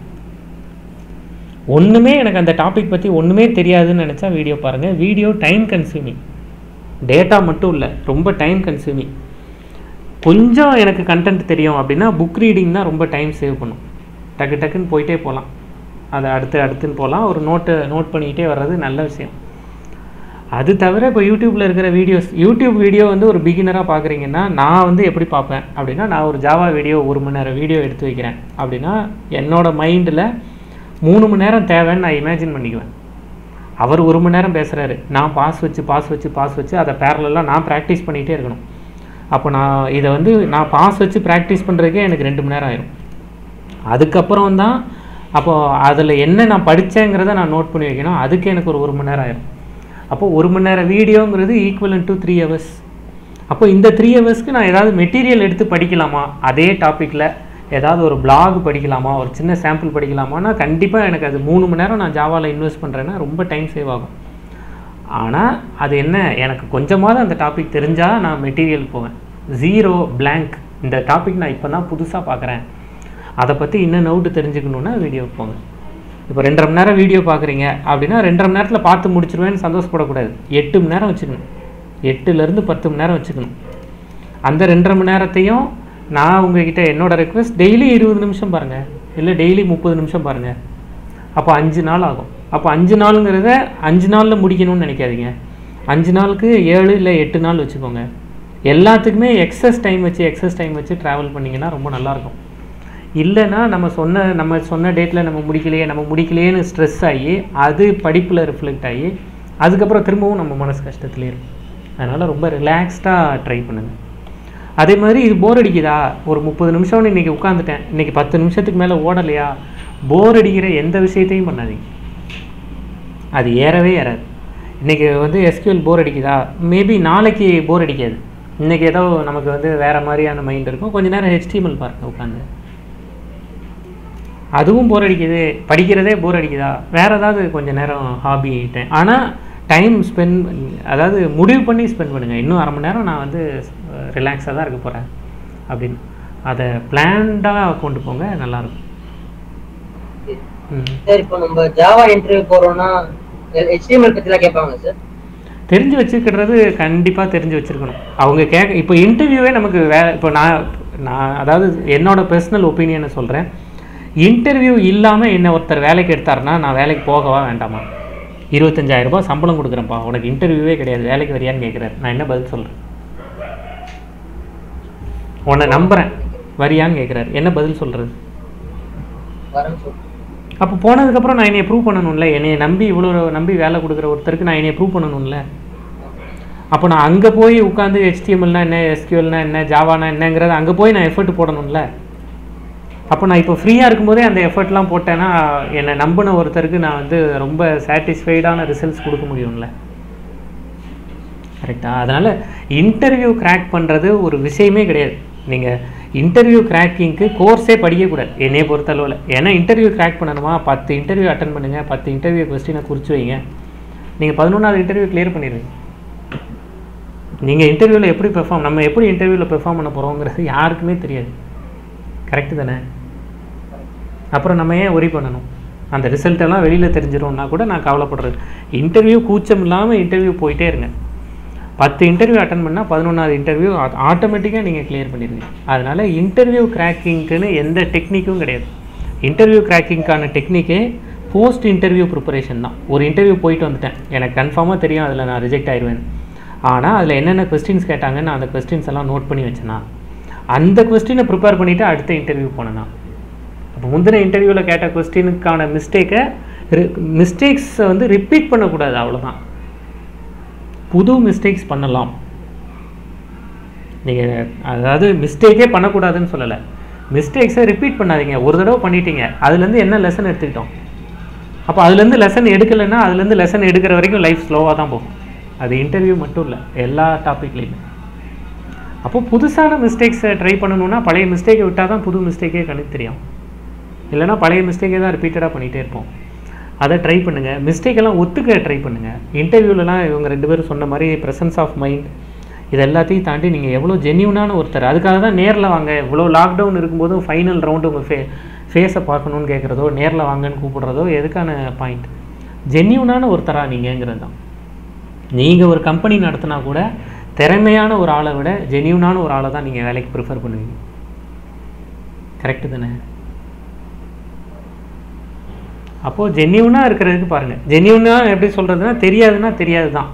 ஒன்றுமே எனக்கு அந்த டாபிக் பற்றி ஒன்றுமே தெரியாதுன்னு நினச்சா வீடியோ பாருங்கள் வீடியோ டைம் கன்சியூமிங் டேட்டா மட்டும் இல்லை ரொம்ப டைம் கன்சியூமிங் கொஞ்சம் எனக்கு கண்டென்ட் தெரியும் அப்படின்னா புக் ரீடிங் தான் ரொம்ப டைம் சேவ் பண்ணும் டக்கு டக்குன்னு போயிட்டே போகலாம் அதை அடுத்து அடுத்துன்னு போகலாம் ஒரு நோட்டு நோட் பண்ணிக்கிட்டே வர்றது நல்ல விஷயம் அது தவிர இப்போ யூடியூப்பில் இருக்கிற வீடியோஸ் யூடியூப் வீடியோ வந்து ஒரு பிகினராக பார்க்குறீங்கன்னா நான் வந்து எப்படி பார்ப்பேன் அப்படின்னா நான் ஒரு ஜாவா வீடியோ ஒரு மணி நேரம் வீடியோ எடுத்து வைக்கிறேன் அப்படின்னா என்னோட மைண்டில் மூணு மணி நேரம் தேவைன்னு நான் இமேஜின் பண்ணிக்குவேன் அவர் ஒரு மணி நேரம் பேசுகிறாரு நான் பாஸ் வச்சு பாஸ் வச்சு பாஸ் வச்சு அதை பேரலெல்லாம் நான் ப்ராக்டிஸ் பண்ணிகிட்டே இருக்கணும் அப்போ நான் இதை வந்து நான் பாஸ் வச்சு ப்ராக்டிஸ் பண்ணுறதுக்கே எனக்கு ரெண்டு மணி நேரம் ஆயிரும் அதுக்கப்புறம் தான் அப்போது அதில் என்ன நான் படித்தேங்கிறத நான் நோட் பண்ணி வைக்கணும் அதுக்கு எனக்கு ஒரு ஒரு மணி நேரம் ஆயிரும் அப்போ ஒரு மணி நேரம் வீடியோங்கிறது ஈக்குவலன் டு த்ரீ ஹவர்ஸ் அப்போ இந்த த்ரீ ஹவர்ஸ்க்கு நான் ஏதாவது மெட்டீரியல் எடுத்து படிக்கலாமா அதே டாப்பிக்கில் ஏதாவது ஒரு blog படிக்கலாமா ஒரு சின்ன சாம்பிள் படிக்கலாமான்னா கண்டிப்பாக எனக்கு அது மூணு மணி நேரம் நான் ஜாவாவில் இன்வெஸ்ட் பண்ணுறேன்னா ரொம்ப டைம் சேவ் ஆகும் ஆனால் அது என்ன எனக்கு கொஞ்சமாவது அந்த டாபிக் தெரிஞ்சால் நான் மெட்டீரியல் போவேன் ஜீரோ blank இந்த டாபிக் நான் இப்போ தான் புதுசாக பார்க்குறேன் அதை பற்றி இன்னும் நோட்டு தெரிஞ்சுக்கணுன்னா வீடியோ போங்க இப்போ ரெண்டரை மணி நேரம் வீடியோ பார்க்குறீங்க அப்படின்னா ரெண்டரை மணி நேரத்தில் பார்த்து முடிச்சிருவேன்னு சந்தோஷப்படக்கூடாது எட்டு மணி நேரம் வச்சுக்கணும் எட்டுலேருந்து பத்து மணி நேரம் வச்சுக்கணும் அந்த ரெண்டரை மணி நேரத்தையும் நான் உங்ககிட்ட என்னோட ரெக்வஸ்ட் டெய்லி இருபது நிமிஷம் பாருங்கள் இல்லை டெய்லி முப்பது நிமிஷம் பாருங்கள் அப்போ அஞ்சு நாள் ஆகும் அப்போ அஞ்சு நாளுங்கிறத அஞ்சு நாளில் முடிக்கணும்னு நினைக்காதீங்க அஞ்சு நாளுக்கு ஏழு இல்லை எட்டு நாள் வச்சுக்கோங்க எல்லாத்துக்குமே எக்ஸஸ் டைம் வச்சு எக்ஸஸ் டைம் வச்சு ட்ராவல் பண்ணிங்கன்னா ரொம்ப நல்லாயிருக்கும் இல்லைன்னா நம்ம சொன்ன நம்ம சொன்ன டேட்டில் நம்ம முடிக்கலையே நம்ம முடிக்கலையேன்னு ஸ்ட்ரெஸ் ஆகி அது படிப்பில் ரிஃப்ளெக்ட் ஆகி அதுக்கப்புறம் திரும்பவும் நம்ம மனசு கஷ்டத்துலேயே இருக்கும் அதனால் ரொம்ப ரிலாக்ஸ்டாக ட்ரை பண்ணுங்கள் அதே மாதிரி இது போர் அடிக்குதா ஒரு முப்பது நிமிஷம்னு இன்றைக்கி உட்காந்துட்டேன் இன்றைக்கி பத்து நிமிஷத்துக்கு மேலே ஓடலையா போர் அடிக்கிற எந்த விஷயத்தையும் பண்ணாதீங்க அது ஏறவே ஏறாது இன்றைக்கி வந்து எஸ்கியூஎல் போர் அடிக்குதா மேபி நாளைக்கு போர் அடிக்காது இன்றைக்கி ஏதோ நமக்கு வந்து வேறு மாதிரியான மைண்ட் இருக்கும் கொஞ்ச நேரம் HTML பாருங்க உட்காந்து அதுவும் போர் அடிக்குது படிக்கிறதே போர் அடிக்குதா வேறு ஏதாவது கொஞ்ச நேரம் ஹாபி டைம் ஆனால் டைம் ஸ்பெண்ட் அதாவது முடிவு பண்ணி ஸ்பெண்ட் பண்ணுங்கள் இன்னும் அரை மணி நேரம் நான் வந்து ரிலாக்ஸாக தான் இருக்க போகிறேன் அப்படின்னு அதை பிளான்டாக கொண்டு போங்க நல்லாயிருக்கும் ம் சார் இப்போ நம்ம ஜாவா இன்டர்வியூ போறோம்னா HTML பத்திலாம் கேட்பாங்க சார் தெரிஞ்சு வச்சுக்கிறது கண்டிப்பாக தெரிஞ்சு வச்சுருக்கணும் அவங்க கேட்க இப்போ இன்டர்வியூவே நமக்கு வே இப்போ நான் நான் அதாவது என்னோட பர்சனல் ஒப்பீனியனை சொல்கிறேன் இன்டர்வியூ இல்லாமல் என்ன ஒருத்தர் வேலைக்கு எடுத்தாருன்னா நான் வேலைக்கு போகவா வேண்டாமா இருபத்தஞ்சாயிரம் ரூபாய் சம்பளம் கொடுக்குறேன்ப்பா உனக்கு இன்டர்வியூவே கிடையாது வேலைக்கு வரியான்னு கேட்குறாரு நான் என்ன பதில் சொல்கிறேன் உன்னை நம்புகிறேன் வரியான்னு கேட்குறாரு என்ன பதில் சொல்கிறது வரேன்னு சொல்றேன் அப்போ போனதுக்கப்புறம் நான் என்னைய ப்ரூவ் பண்ணணும்ல என்னைய நம்பி இவ்வளோ நம்பி வேலை கொடுக்குற ஒருத்தருக்கு நான் என்னைய ப்ரூவ் பண்ணணும்ல அப்போ நான் அங்கே போய் உட்காந்து ஹெச்டிஎம்எல்னா என்ன எஸ்கியூஎல்னா என்ன ஜாவானா என்னங்கிறத அங்கே போய் நான் எஃபர்ட் போடணும்ல அப்போ நான் இப்போ ஃப்ரீயாக இருக்கும்போதே அந்த எஃபர்ட்லாம் போட்டேன்னா என்னை நம்பின ஒருத்தருக்கு நான் வந்து ரொம்ப சாட்டிஸ்ஃபைடான ரிசல்ட்ஸ் கொடுக்க முடியும்ல கரெக்டா அதனால் இன்டர்வியூ கிராக் பண்ணுறது ஒரு விஷயமே கிடையாது நீங்கள் இன்டர்வியூ கிராக்கிங்க்கு கோர்ஸே படிக்கக்கூடாது என்னைய பொறுத்தளவில் ஏன்னா இன்டர்வியூ கிராக் பண்ணணுமா பத்து இன்டர்வியூ அட்டன் பண்ணுங்கள் பத்து இன்டர்வியூ கொஸ்டினை குறித்து வைங்க நீங்கள் பதினொன்றாவது இன்டர்வியூ கிளியர் பண்ணிடுவீங்க நீங்கள் இன்டர்வியூவில் எப்படி பெர்ஃபார்ம் நம்ம எப்படி இன்டர்வியூவில் பெர்ஃபார்ம் பண்ண போகிறோங்கிறது யாருக்குமே தெரியாது கரெக்டு தானே அப்புறம் நம்ம ஏன் ஒரி பண்ணணும் அந்த ரிசல்ட் எல்லாம் வெளியில் தெரிஞ்சிரும்னா கூட நான் கவலைப்படுறது இன்டர்வியூ கூச்சம் இல்லாமல் இன்டர்வியூ போயிட்டே இருங்க பத்து இன்டர்வியூ அட்டன் பண்ணால் பதினொன்றாவது இன்டர்வியூ ஆட்டோமேட்டிக்காக நீங்கள் கிளியர் பண்ணிடுவீங்க அதனால் இன்டர்வியூ கிராக்கிங்க்குன்னு எந்த டெக்னிக்கும் கிடையாது இன்டர்வியூ கிராக்கிங்க்கான டெக்னிக்கே போஸ்ட் இன்டர்வியூ ப்ரிப்பரேஷன் தான் ஒரு இன்டர்வியூ போயிட்டு வந்துட்டேன் எனக்கு கன்ஃபார்மாக தெரியும் அதில் நான் ரிஜெக்ட் ஆயிடுவேன் ஆனால் அதில் என்னென்ன கொஸ்டின்ஸ் கேட்டாங்கன்னு நான் அந்த கொஸ்டின்ஸ் எல்லாம் நோட் பண்ணி வச்சேனா அந்த கொஸ்டினை ப்ரிப்பேர் பண்ணிவிட்டு அடுத்த இன்டர்வியூ போனேன்னா அப்போ முந்தின இன்டர்வியூவில் கேட்ட கொஸ்டினுக்கான மிஸ்டேக்கை மிஸ்டேக்ஸை வந்து ரிப்பீட் பண்ணக்கூடாது அவ்வளோதான் புது மிஸ்டேக்ஸ் பண்ணலாம் நீங்கள் அதாவது மிஸ்டேக்கே பண்ணக்கூடாதுன்னு சொல்லலை மிஸ்டேக்ஸை ரிப்பீட் பண்ணாதீங்க ஒரு தடவை பண்ணிட்டீங்க அதுலேருந்து என்ன லெசன் எடுத்துக்கிட்டோம் அப்போ அதுலேருந்து லெசன் எடுக்கலைன்னா அதுலேருந்து லெசன் எடுக்கிற வரைக்கும் லைஃப் ஸ்லோவாக தான் போகும் அது இன்டர்வியூ மட்டும் இல்லை எல்லா டாப்பிக்லேயுமே அப்போ புதுசான மிஸ்டேக்ஸை ட்ரை பண்ணணும்னா பழைய மிஸ்டேக்கை விட்டால் தான் புது மிஸ்டேக்கே கணக்கு தெரியும் இல்லைன்னா பழைய மிஸ்டேக்கே தான் ரிப்பீட்டடாக பண்ணிகிட்டே இருப்போம் அதை ட்ரை பண்ணுங்கள் மிஸ்டேக்கெல்லாம் ஒத்துக்க ட்ரை பண்ணுங்கள் இன்டர்வியூலலாம் இவங்க ரெண்டு பேரும் சொன்ன மாதிரி ப்ரெசன்ஸ் ஆஃப் மைண்ட் இது எல்லாத்தையும் தாண்டி நீங்கள் எவ்வளோ ஜென்யூனான ஒருத்தர் அதுக்காக தான் நேரில் வாங்க இவ்வளோ லாக்டவுன் இருக்கும்போதும் ஃபைனல் ரவுண்டு உங்கள் ஃபே ஃபேஸை பார்க்கணுன்னு கேட்குறதோ நேரில் வாங்கன்னு கூப்பிடுறதோ எதுக்கான பாயிண்ட் ஜென்யூனான ஒருத்தரா நீங்கங்கிறது தான் நீங்கள் ஒரு கம்பெனி நடத்தினா கூட திறமையான ஒரு ஆளை விட ஜென்யூனான ஒரு ஆளை தான் நீங்கள் வேலைக்கு ப்ரிஃபர் பண்ணுவீங்க கரெக்டு தானே அப்போது ஜென்யூனாக இருக்கிறதுக்கு பாருங்கள் ஜென்யூனாக எப்படி சொல்கிறதுனா தெரியாதுன்னா தெரியாது தான்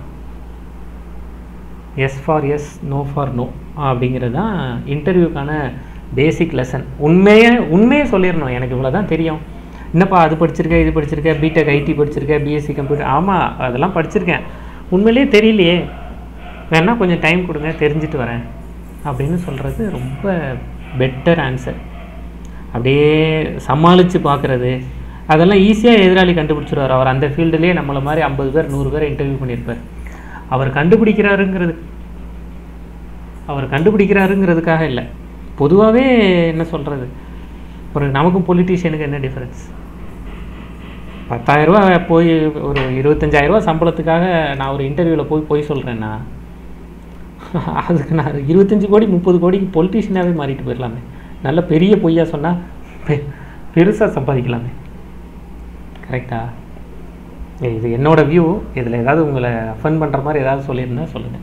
yes for yes no for no அப்படிங்கிறது தான் இன்டர்வியூக்கான பேசிக் லெசன் உண்மையே உண்மையே சொல்லிடணும் எனக்கு இவ்வளோ தான் தெரியும் என்னப்பா அது படிச்சிருக்கேன் இது படிச்சிருக்கேன் பிடெக் ஐடி படிச்சிருக்கேன் பிஎஸ்சி கம்ப்யூட்டர் ஆமாம் அதெல்லாம் படிச்சிருக்கேன் உண்மையிலேயே தெரியலையே வேணா கொஞ்சம் டைம் கொடுங்க தெரிஞ்சுட்டு வரேன் அப்படின்னு சொல்கிறது ரொம்ப பெட்டர் ஆன்சர் அப்படியே சமாளித்து பார்க்குறது அதெல்லாம் ஈஸியாக எதிராளி கண்டுபிடிச்சிருவார் அவர் அந்த ஃபீல்டுலேயே நம்மளை மாதிரி ஐம்பது பேர் நூறு பேர் இன்டர்வியூ பண்ணியிருப்பார் அவர் கண்டுபிடிக்கிறாருங்கிறது அவர் கண்டுபிடிக்கிறாருங்கிறதுக்காக இல்லை பொதுவாகவே என்ன சொல்கிறது ஒரு நமக்கும் பொலிட்டீஷியனுக்கு என்ன டிஃப்ரென்ஸ் பத்தாயிரரூபா போய் ஒரு இருபத்தஞ்சாயிரரூபா சம்பளத்துக்காக நான் ஒரு இன்டர்வியூவில் போய் போய் சொல்கிறேன்னா அதுக்கு நான் இருபத்தஞ்சி கோடி முப்பது கோடிக்கு பொலிட்டீஷியனாகவே மாறிட்டு போயிடலாமே நல்ல பெரிய பொய்யா சொன்னால் பெ பெருசாக சம்பாதிக்கலாமே கரெக்டா இது என்னோட வியூ இதில் ஏதாவது உங்களை ஃபன் பண்ணுற மாதிரி ஏதாவது சொல்லியிருந்தா சொல்லுங்கள்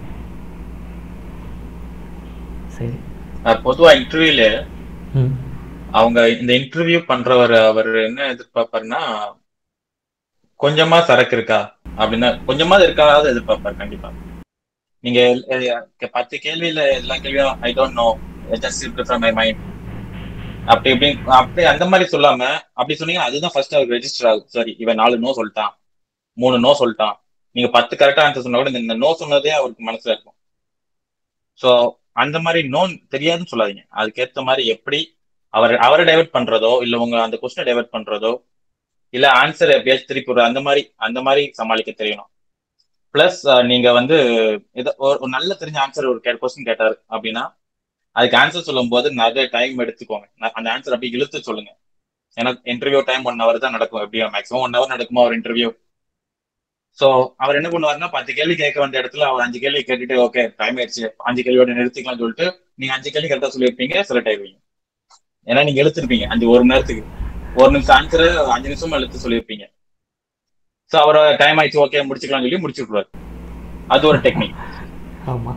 சரி அஹ் பொதுவா இன்டர்வியூல ம் அவங்க இந்த இன்டர்வியூ பண்றவர் அவர் என்ன எதிர்பார்ப்பாருன்னா கொஞ்சமா சரக்கு இருக்கா அப்படின்னா கொஞ்சமா இருக்காவது எதிர்பார்ப்பாரு கண்டிப்பா நீங்க அஹ், பத்து கேள்வியில எல்லா கேள்வியும் I don't know just from my mind அப்படி இப்படி அப்படி அந்த மாதிரி சொல்லாம அப்படி சொன்னீங்கன்னா அதுதான் ஃபர்ஸ்ட் அவருக்கு ரெஜிஸ்டர் ஆகும் சரி இவன் நாலு நோ சொல்லிட்டான் மூணு நோ சொல்லிட்டான் நீங்க பத்து கரெக்டா ஆன்சர் சொன்னா கூட இந்த நோ சொன்னதே அவருக்கு மனசுல இருக்கும் சோ அந்த மாதிரி நோ தெரியாதுன்னு சொல்லாதீங்க அதுக்கேத்த மாதிரி எப்படி அவர் அவரை டைவர்ட் பண்றதோ இல்ல உங்க அந்த கொஸ்டினை டைவர்ட் பண்றதோ இல்ல ஆன்சர் எப்படியாச்சும் திருப்பி விடுற அந்த மாதிரி அந்த மாதிரி சமாளிக்க தெரியணும் பிளஸ் நீங்க வந்து ஏதோ ஒரு ஒரு நல்ல தெரிஞ்ச ஆன்சர் ஒரு கொஸ்டின் கேட்டாரு அப்படின்னா அதுக்கு ஆன்சர் சொல்லும் போது நிறைய டைம் எடுத்துக்கோங்க ந- அந்த ஆன்சர் அப்படி இழுத்து சொல்லுங்க ஏன்னா இன்டர்வியூ டைம் ஒன் ஹவர் தான் நடக்கும் எப்படியும் மேக்ஸிமம் ஒன் ஹவர் நடக்குமா ஒரு இன்டர்வியூ சோ அவர் என்ன பண்ணுவாருன்னா பத்து கேள்வி கேட்க வேண்டிய இடத்துல அவர் அஞ்சு கேள்வி கேட்டுட்டு ஓகே டைம் ஆயிடுச்சு அஞ்சு கேள்வியோட நிறுத்திக்கலாம்னு சொல்லிட்டு நீங்க அஞ்சு கேள்வி கரெக்டா சொல்லியிருப்பீங்க செலக்ட் ஆயிருவீங்க ஏன்னா நீங்க எழுத்திருப்பீங்க அஞ்சு ஒரு மணி நேரத்துக்கு ஒரு நிமிஷம் ஆன்சர் அஞ்சு நிமிஷமா எழுத்து சொல்லியிருப்பீங்க சோ அவர் டைம் ஆயிடுச்சு ஓகே முடிச்சுக்கலாம்னு சொல்லி முடிச்சு விட்டுருவாரு அது ஒரு டெக்னிக் ஆமாம்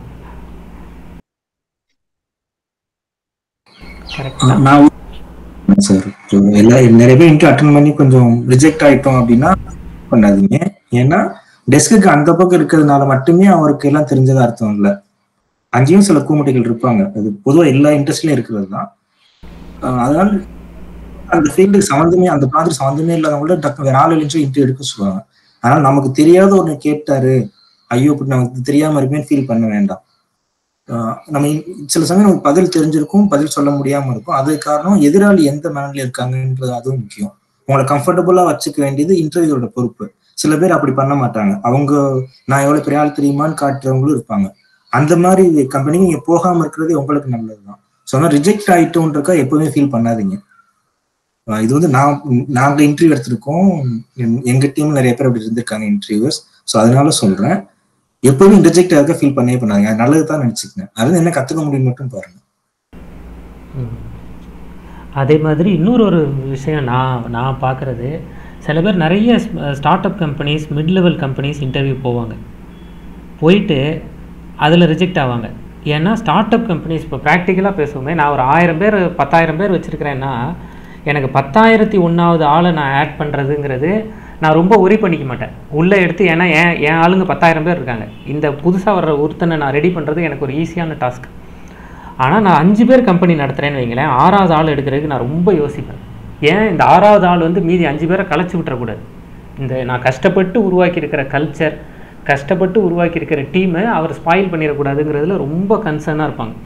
கரெக்ட் நான் நான் சார் எல்லா நிறைய பேர் இன்டர் அட்டன் பண்ணி கொஞ்சம் ரிஜெக்ட் ஆயிட்டோம் அப்படின்னா பண்ணாதீங்க ஏன்னா டெஸ்க்குக்கு அந்த பக்கம் இருக்கிறதுனால மட்டுமே அவருக்கு எல்லாம் தெரிஞ்சதா அர்த்தம் இல்ல அங்கேயும் சில கூமுட்டைகள் இருப்பாங்க அது பொதுவா எல்லா இண்டஸ்ட்ரியிலும் இருக்கிறது தான் ஆஹ் அதனால அந்த ஃபீல்டுக்கு சம்மந்தமே அந்த மாதிரி சம்மந்தமே இல்லாதவங்கள டக்கு வேற ஆள் இல்லைன்னு இன்டர்வியூ எடுக்க சொல்லுவாங்க அதனால நமக்கு தெரியாத ஒண்ணு கேட்டாரு ஐயோ இப்படி நமக்கு தெரியாம இருப்பேன்னு ஃபீல் பண்ண வேண்டாம் ஆஹ் நம்ம இ- சில சமயம் நமக்கு பதில் தெரிஞ்சிருக்கும் பதில் சொல்ல முடியாம இருக்கும் அது காரணம் எதிராளி எந்த மனநில இருக்காங்கன்றது அதுவும் முக்கியம் உங்களை கம்ஃபர்டபுளா வச்சுக்க வேண்டியது இன்டர்வியூவோட பொறுப்பு சில பேர் அப்படி பண்ண மாட்டாங்க அவங்க நான் எவ்வளவு பெரிய ஆள் தெரியுமான்னு காட்டுறவங்களும் இருப்பாங்க அந்த மாதிரி கம்பெனிக்கு நீங்க போகாம இருக்கிறதே உங்களுக்கு நல்லதுதான் ஸோ ரிஜெக்ட் ஆயிட்டோன்றக்கா எப்பவுமே ஃபீல் பண்ணாதீங்க ஆஹ் இது வந்து நான் நாங்க இன்டர்வியூ எடுத்திருக்கோம் எங்க- எங்க டீம் நிறைய பேர் அப்படி இருந்திருக்காங்க இன்டர்வியூஸ் ஸோ அதனால சொல்றேன் எப்பவுமே ரிஜெக்ட் ஆக ஃபீல் பண்ணவே பண்ணாதீங்க அது நல்லது தான் நினைச்சுக்கங்க அது என்ன கத்துக்க முடியும் மட்டும் பாருங்க ம். அதே மாதிரி இன்னொரு ஒரு விஷயம் நான் நான் பார்க்குறது சில பேர் நிறைய startup companies mid level companies interview போவாங்க போயிட்டு அதில் ரிஜெக்ட் ஆவாங்க ஏன்னா ஸ்டார்ட் அப் கம்பெனிஸ் இப்போ ப்ராக்டிக்கலாக பேசுவோமே நான் ஒரு ஆயிரம் பேர் பத்தாயிரம் பேர் வச்சுருக்கிறேன்னா எனக்கு பத்தாயிரத்தி ஒன்றாவது ஆளை நான் ஆட் பண்ணுறதுங்கிறது நான் ரொம்ப ஒரி பண்ணிக்க மாட்டேன் உள்ளே எடுத்து ஏன்னா என் என் ஆளுங்க பத்தாயிரம் பேர் இருக்காங்க இந்த புதுசாக வர்ற ஒருத்தனை நான் ரெடி பண்ணுறது எனக்கு ஒரு ஈஸியான டாஸ்க் ஆனால் நான் அஞ்சு பேர் கம்பெனி நடத்துகிறேன்னு வைங்களேன் ஆறாவது ஆள் எடுக்கிறதுக்கு நான் ரொம்ப யோசிப்பேன் ஏன் இந்த ஆறாவது ஆள் வந்து மீதி அஞ்சு பேரை கலைச்சி விட்டுறக்கூடாது இந்த நான் கஷ்டப்பட்டு உருவாக்கி இருக்கிற கல்ச்சர் கஷ்டப்பட்டு உருவாக்கி இருக்கிற டீமை அவர் ஸ்பாயில் பண்ணிடக்கூடாதுங்கிறதுல ரொம்ப கன்சர்னாக இருப்பாங்க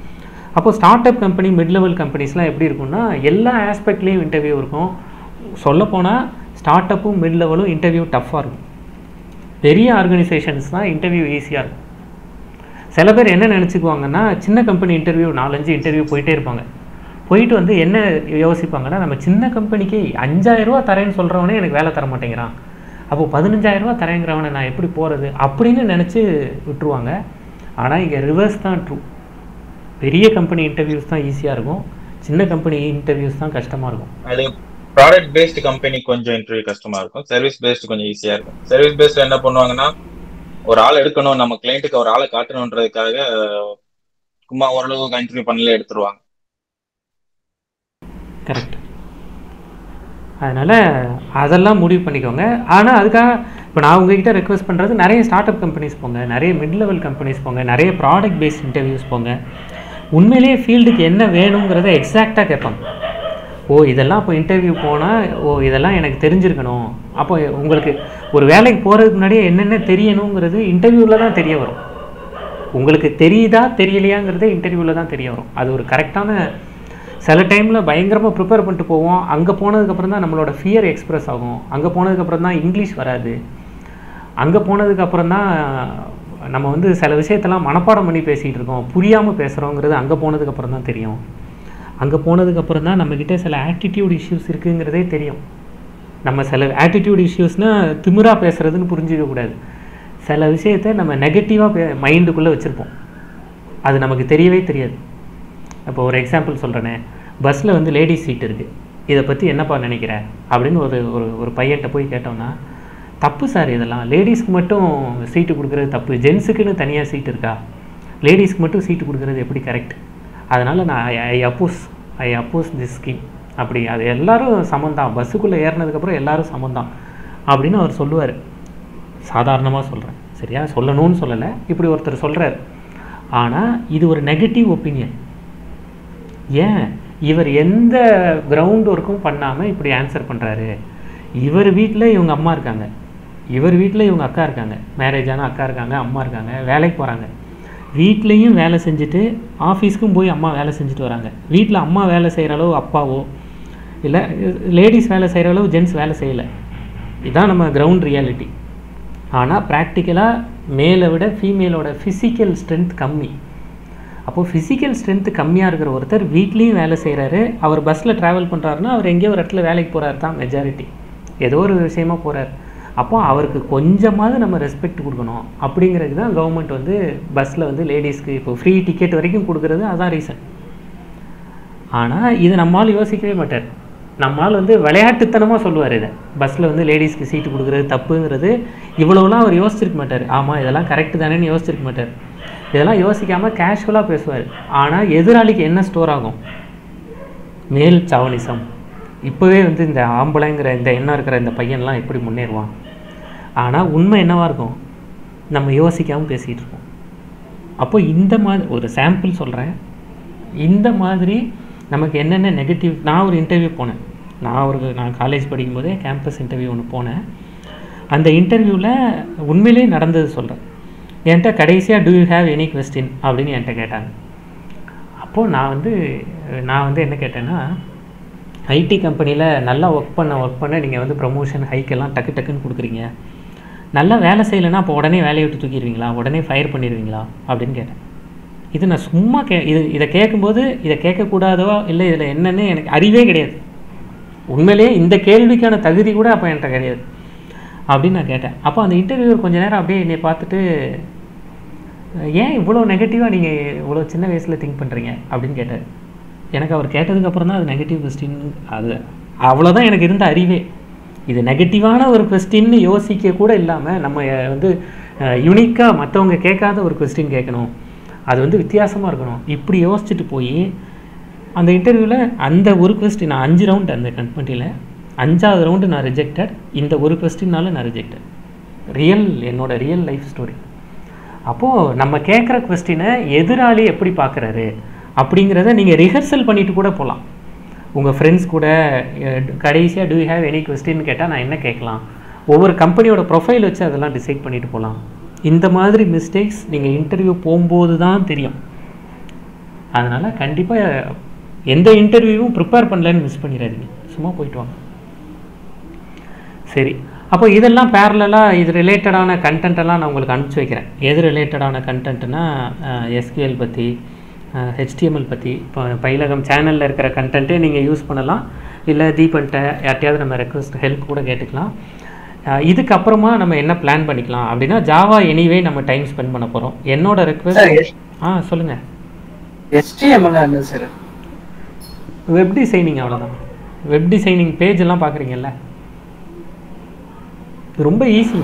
அப்போ startup company mid level கம்பெனிஸ்லாம் எப்படி இருக்கும்னா எல்லா ஆஸ்பெக்ட்லேயும் இன்டர்வியூ இருக்கும் சொல்லப்போனால் ஸ்டார்ட் அப்பும் மிட் லெவலும் இன்டர்வியூ டஃப்பாக இருக்கும் பெரிய ஆர்கனைசேஷன்ஸ் தான் இன்டர்வியூ ஈஸியாக இருக்கும் சில பேர் என்ன நினச்சிக்குவாங்கன்னா சின்ன கம்பெனி இன்டர்வியூ நாலஞ்சு இன்டர்வியூ போயிட்டே இருப்பாங்க போயிட்டு வந்து என்ன யோசிப்பாங்கன்னா நம்ம சின்ன கம்பெனிக்கு அஞ்சாயிரரூவா தரேன்னு சொல்கிறவனே எனக்கு வேலை தர மாட்டேங்கிறான் அப்போ பதினஞ்சாயிரரூவா தரேங்கிறவனை நான் எப்படி போகிறது அப்படின்னு நினச்சி விட்டுருவாங்க ஆனால் இங்கே ரிவர்ஸ் தான் ட்ரூ பெரிய கம்பெனி இன்டர்வியூஸ் தான் ஈஸியாக இருக்கும் சின்ன கம்பெனி இன்டர்வியூஸ் தான் கஷ்டமாக இருக்கும் அது ப்ராடக்ட் பேஸ்டு கம்பெனி கொஞ்சம் இன்டர்வியூ கஷ்டமா இருக்கும் சர்வீஸ் பேஸ்டு கொஞ்சம் ஈஸியா இருக்கும் சர்வீஸ் பேஸ்டு என்ன பண்ணுவாங்கன்னா ஒரு ஆள் எடுக்கணும் நம்ம கிளைண்ட்டுக்கு ஒரு ஆளை காட்டணுன்றதுக்காக சும்மா ஓரளவு இன்டர்வியூ பண்ணல எடுத்துருவாங்க கரெக்ட் அதனால் அதெல்லாம் முடிவு பண்ணிக்கோங்க ஆனால் அதுக்காக இப்போ நான் உங்ககிட்ட ரெக்வஸ்ட் பண்ணுறது நிறைய ஸ்டார்ட் அப் கம்பெனிஸ் போங்க நிறைய மிட் லெவல் கம்பெனிஸ் போங்க நிறைய ப்ராடக்ட் பேஸ்ட் இன்டர்வியூஸ் போங்க உண்மையிலேயே ஃபீல்டுக்கு என்ன வேணுங்கிறத எக்ஸாக்டாக கேட்பாங்க ஓ இதெல்லாம் இப்போ இன்டர்வியூ போனால் ஓ இதெல்லாம் எனக்கு தெரிஞ்சிருக்கணும் அப்போ உங்களுக்கு ஒரு வேலைக்கு போகிறதுக்கு முன்னாடியே என்னென்ன தெரியணுங்கிறது இன்டர்வியூவில் தான் தெரிய வரும் உங்களுக்கு தெரியுதா தெரியலையாங்கிறதே இன்டர்வியூவில் தான் தெரிய வரும் அது ஒரு கரெக்டான சில டைமில் பயங்கரமாக ப்ரிப்பேர் பண்ணிட்டு போவோம் அங்கே போனதுக்கப்புறம் தான் நம்மளோட ஃபியர் எக்ஸ்பிரஸ் ஆகும் அங்கே போனதுக்கப்புறம் தான் இங்கிலீஷ் வராது அங்கே போனதுக்கப்புறம் தான் நம்ம வந்து சில விஷயத்தெல்லாம் மனப்பாடம் பண்ணி பேசிகிட்டு இருக்கோம் புரியாமல் பேசுகிறோங்கிறது அங்கே போனதுக்கப்புறம் தான் தெரியும் அங்கே போனதுக்கப்புறம் தான் நம்மக்கிட்ட சில ஆட்டிடியூட் இஷ்யூஸ் இருக்குங்கிறதே தெரியும் நம்ம சில ஆட்டிடியூட் இஷ்யூஸ்னால் திமிரா பேசுகிறதுன்னு புரிஞ்சிக்க கூடாது சில விஷயத்தை நம்ம நெகட்டிவாக பே மைண்டுக்குள்ளே வச்சுருப்போம் அது நமக்கு தெரியவே தெரியாது இப்போ ஒரு எக்ஸாம்பிள் சொல்கிறேனே பஸ்ஸில் வந்து லேடிஸ் சீட் இருக்குது இதை பற்றி என்னப்பா நினைக்கிற அப்படின்னு ஒரு ஒரு ஒரு பையன்கிட்ட போய் கேட்டோம்னா தப்பு சார் இதெல்லாம் லேடிஸ்க்கு மட்டும் சீட்டு கொடுக்குறது தப்பு ஜென்ஸுக்குன்னு தனியாக சீட் இருக்கா லேடிஸ்க்கு மட்டும் சீட்டு கொடுக்குறது எப்படி கரெக்ட் அதனால் நான் ஐ அப்போஸ் ஐ அப்போஸ் திஸ் ஸ்கீம் அப்படி அது எல்லாரும் சமந்தான் பஸ்ஸுக்குள்ளே ஏறினதுக்கப்புறம் எல்லாரும் சமந்தான் அப்படின்னு அவர் சொல்லுவார் சாதாரணமாக சொல்கிறேன் சரியா சொல்லணும்னு சொல்லலை இப்படி ஒருத்தர் சொல்கிறார் ஆனால் இது ஒரு நெகட்டிவ் ஒப்பீனியன் ஏன் இவர் எந்த கிரவுண்ட் ஒர்க்கும் பண்ணாமல் இப்படி ஆன்சர் பண்ணுறாரு இவர் வீட்டில் இவங்க அம்மா இருக்காங்க இவர் வீட்டில் இவங்க அக்கா இருக்காங்க மேரேஜ் ஆன அக்கா இருக்காங்க அம்மா இருக்காங்க வேலைக்கு போகிறாங்க வீட்லேயும் வேலை செஞ்சுட்டு ஆஃபீஸ்க்கும் போய் அம்மா வேலை செஞ்சுட்டு வராங்க வீட்டில் அம்மா வேலை செய்கிற அளவு அப்பாவோ இல்லை லேடிஸ் வேலை செய்கிற அளவு ஜென்ஸ் வேலை செய்யலை இதுதான் நம்ம கிரவுண்ட் ரியாலிட்டி ஆனால் ப்ராக்டிக்கலாக மேலை விட ஃபீமேலோட ஃபிசிக்கல் ஸ்ட்ரென்த் கம்மி அப்போது ஃபிசிக்கல் ஸ்ட்ரென்த் கம்மியாக இருக்கிற ஒருத்தர் வீட்லேயும் வேலை செய்கிறாரு அவர் பஸ்ஸில் ட்ராவல் பண்ணுறாருன்னா அவர் எங்கேயோ ஒரு இடத்துல வேலைக்கு போகிறாரு தான் மெஜாரிட்டி ஏதோ ஒரு விஷயமா போகிறார் அப்போ அவருக்கு கொஞ்சமாவது நம்ம ரெஸ்பெக்ட் கொடுக்கணும் அப்படிங்கிறது தான் கவர்மெண்ட் வந்து பஸ்ஸில் வந்து லேடிஸ்க்கு இப்போ ஃப்ரீ டிக்கெட் வரைக்கும் கொடுக்குறது அதான் ரீசன் ஆனால் இது நம்மால் யோசிக்கவே மாட்டார் நம்மால் வந்து விளையாட்டுத்தனமாக சொல்லுவார் இதை பஸ்ஸில் வந்து லேடிஸ்க்கு சீட்டு கொடுக்குறது தப்புங்கிறது இவ்வளோலாம் அவர் யோசிச்சிருக்க மாட்டார் ஆமாம் இதெல்லாம் கரெக்டு தானேன்னு யோசிச்சிருக்க மாட்டார் இதெல்லாம் யோசிக்காமல் கேஷுவலாக பேசுவார் ஆனால் எதிராளிக்கு என்ன ஸ்டோர் ஆகும் மேல் சாவனிசம் இப்போவே வந்து இந்த ஆம்பளைங்கிற இந்த எண்ணம் இருக்கிற இந்த பையன்லாம் எப்படி முன்னேறுவான் ஆனால் உண்மை என்னவாக இருக்கும் நம்ம யோசிக்காமல் பேசிகிட்டு இருக்கோம் அப்போ இந்த மாதிரி ஒரு சாம்பிள் சொல்கிறேன் இந்த மாதிரி நமக்கு என்னென்ன நெகட்டிவ் நான் ஒரு இன்டர்வியூ போனேன் நான் ஒரு நான் காலேஜ் படிக்கும்போதே கேம்பஸ் இன்டர்வியூ ஒன்று போனேன் அந்த இன்டர்வியூவில் உண்மையிலே நடந்தது சொல்கிறேன் என்கிட்ட கடைசியாக do you have any question அப்படின்னு என்கிட்ட கேட்டாங்க அப்போது நான் வந்து நான் வந்து என்ன கேட்டேன்னா ஐடி கம்பெனியில் நல்லா ஒர்க் பண்ண ஒர்க் பண்ண நீங்கள் வந்து ப்ரமோஷன் ஹைக்கெல்லாம் டக்கு டக்குன்னு கொடுக்குறீங்க நல்லா வேலை செய்யலைன்னா அப்போ உடனே வேலையை விட்டு தூக்கிடுவீங்களா உடனே ஃபயர் பண்ணிடுவீங்களா அப்படின்னு கேட்டேன் இது நான் சும்மா கே இது இதை கேட்கும்போது இதை கேட்கக்கூடாதோ இல்லை இதில் என்னன்னு எனக்கு அறிவே கிடையாது உண்மையிலேயே இந்த கேள்விக்கான தகுதி கூட அப்போ என்கிட்ட கிடையாது அப்படின்னு நான் கேட்டேன் அப்போ அந்த இன்டர்வியூவர் கொஞ்ச நேரம் அப்படியே என்னை பார்த்துட்டு ஏன் இவ்வளோ நெகட்டிவாக நீங்கள் இவ்வளோ சின்ன வயசில் திங்க் பண்ணுறீங்க அப்படின்னு கேட்டார் எனக்கு அவர் கேட்டதுக்கப்புறம் தான் அது நெகட்டிவ் கொஸ்டின் அது அவ்வளோதான் எனக்கு இருந்த அறிவே இது நெகட்டிவான ஒரு கொஸ்டின்னு யோசிக்க கூட இல்லாமல் நம்ம வந்து யுனிக்காக மற்றவங்க கேட்காத ஒரு கொஸ்டின் கேட்கணும் அது வந்து வித்தியாசமாக இருக்கணும் இப்படி யோசிச்சுட்டு போய் அந்த இன்டர்வியூவில் அந்த ஒரு கொஸ்டின் நான் அஞ்சு ரவுண்ட் அந்த கம்பெனியில் அஞ்சாவது ரவுண்டு நான் ரிஜெக்டட் இந்த ஒரு கொஸ்டின்னால நான் ரிஜெக்டட் ரியல் என்னோட ரியல் லைஃப் ஸ்டோரி அப்போது நம்ம கேட்குற கொஸ்டினை எதிராளி எப்படி பார்க்குறாரு அப்படிங்கிறத நீங்கள் ரிஹர்சல் பண்ணிட்டு கூட போகலாம் உங்கள் ஃப்ரெண்ட்ஸ் கூட கடைசியாக do you have any question கேட்டால் நான் என்ன கேட்கலாம் ஒவ்வொரு கம்பெனியோட ப்ரொஃபைல் வச்சு அதெல்லாம் டிசைட் பண்ணிட்டு போகலாம் இந்த மாதிரி மிஸ்டேக்ஸ் நீங்கள் இன்டர்வியூ போகும்போது தான் தெரியும் அதனால் கண்டிப்பாக எந்த இன்டர்வியூவும் ப்ரிப்பேர் பண்ணலன்னு மிஸ் பண்ணிடாதீங்க சும்மா போயிட்டு வாங்க சரி அப்போ இதெல்லாம் பேரலாக இது ரிலேட்டடான கண்டென்ட் எல்லாம் நான் உங்களுக்கு அனுப்பிச்சி வைக்கிறேன் எது ரிலேட்டடான கண்டென்ட்னா எஸ்கியூஎல் பற்றி ஹெச்டிஎம்எல் பற்றி இப்போ பயிலகம் சேனலில் இருக்கிற கண்டென்ட்டே நீங்கள் யூஸ் பண்ணலாம் இல்லை தீபன்ட்ட யார்ட்டையாவது நம்ம ரெக்வஸ்ட் ஹெல்ப் கூட கேட்டுக்கலாம் அஹ் இதுக்கப்புறமா நம்ம என்ன பிளான் பண்ணிக்கலாம் அப்படின்னா ஜாவா எனிவே நம்ம டைம் ஸ்பெண்ட் பண்ண போகிறோம் என்னோட சார் ரெக்வஸ்ட் ஆ சொல்லுங்கள் HTML னா என்ன சார் வெப் டிசைனிங் அவ்வளோதான் வெப் டிசைனிங் பேஜ் எல்லாம் பார்க்குறீங்கல்ல இது ரொம்ப ஈஸிங்க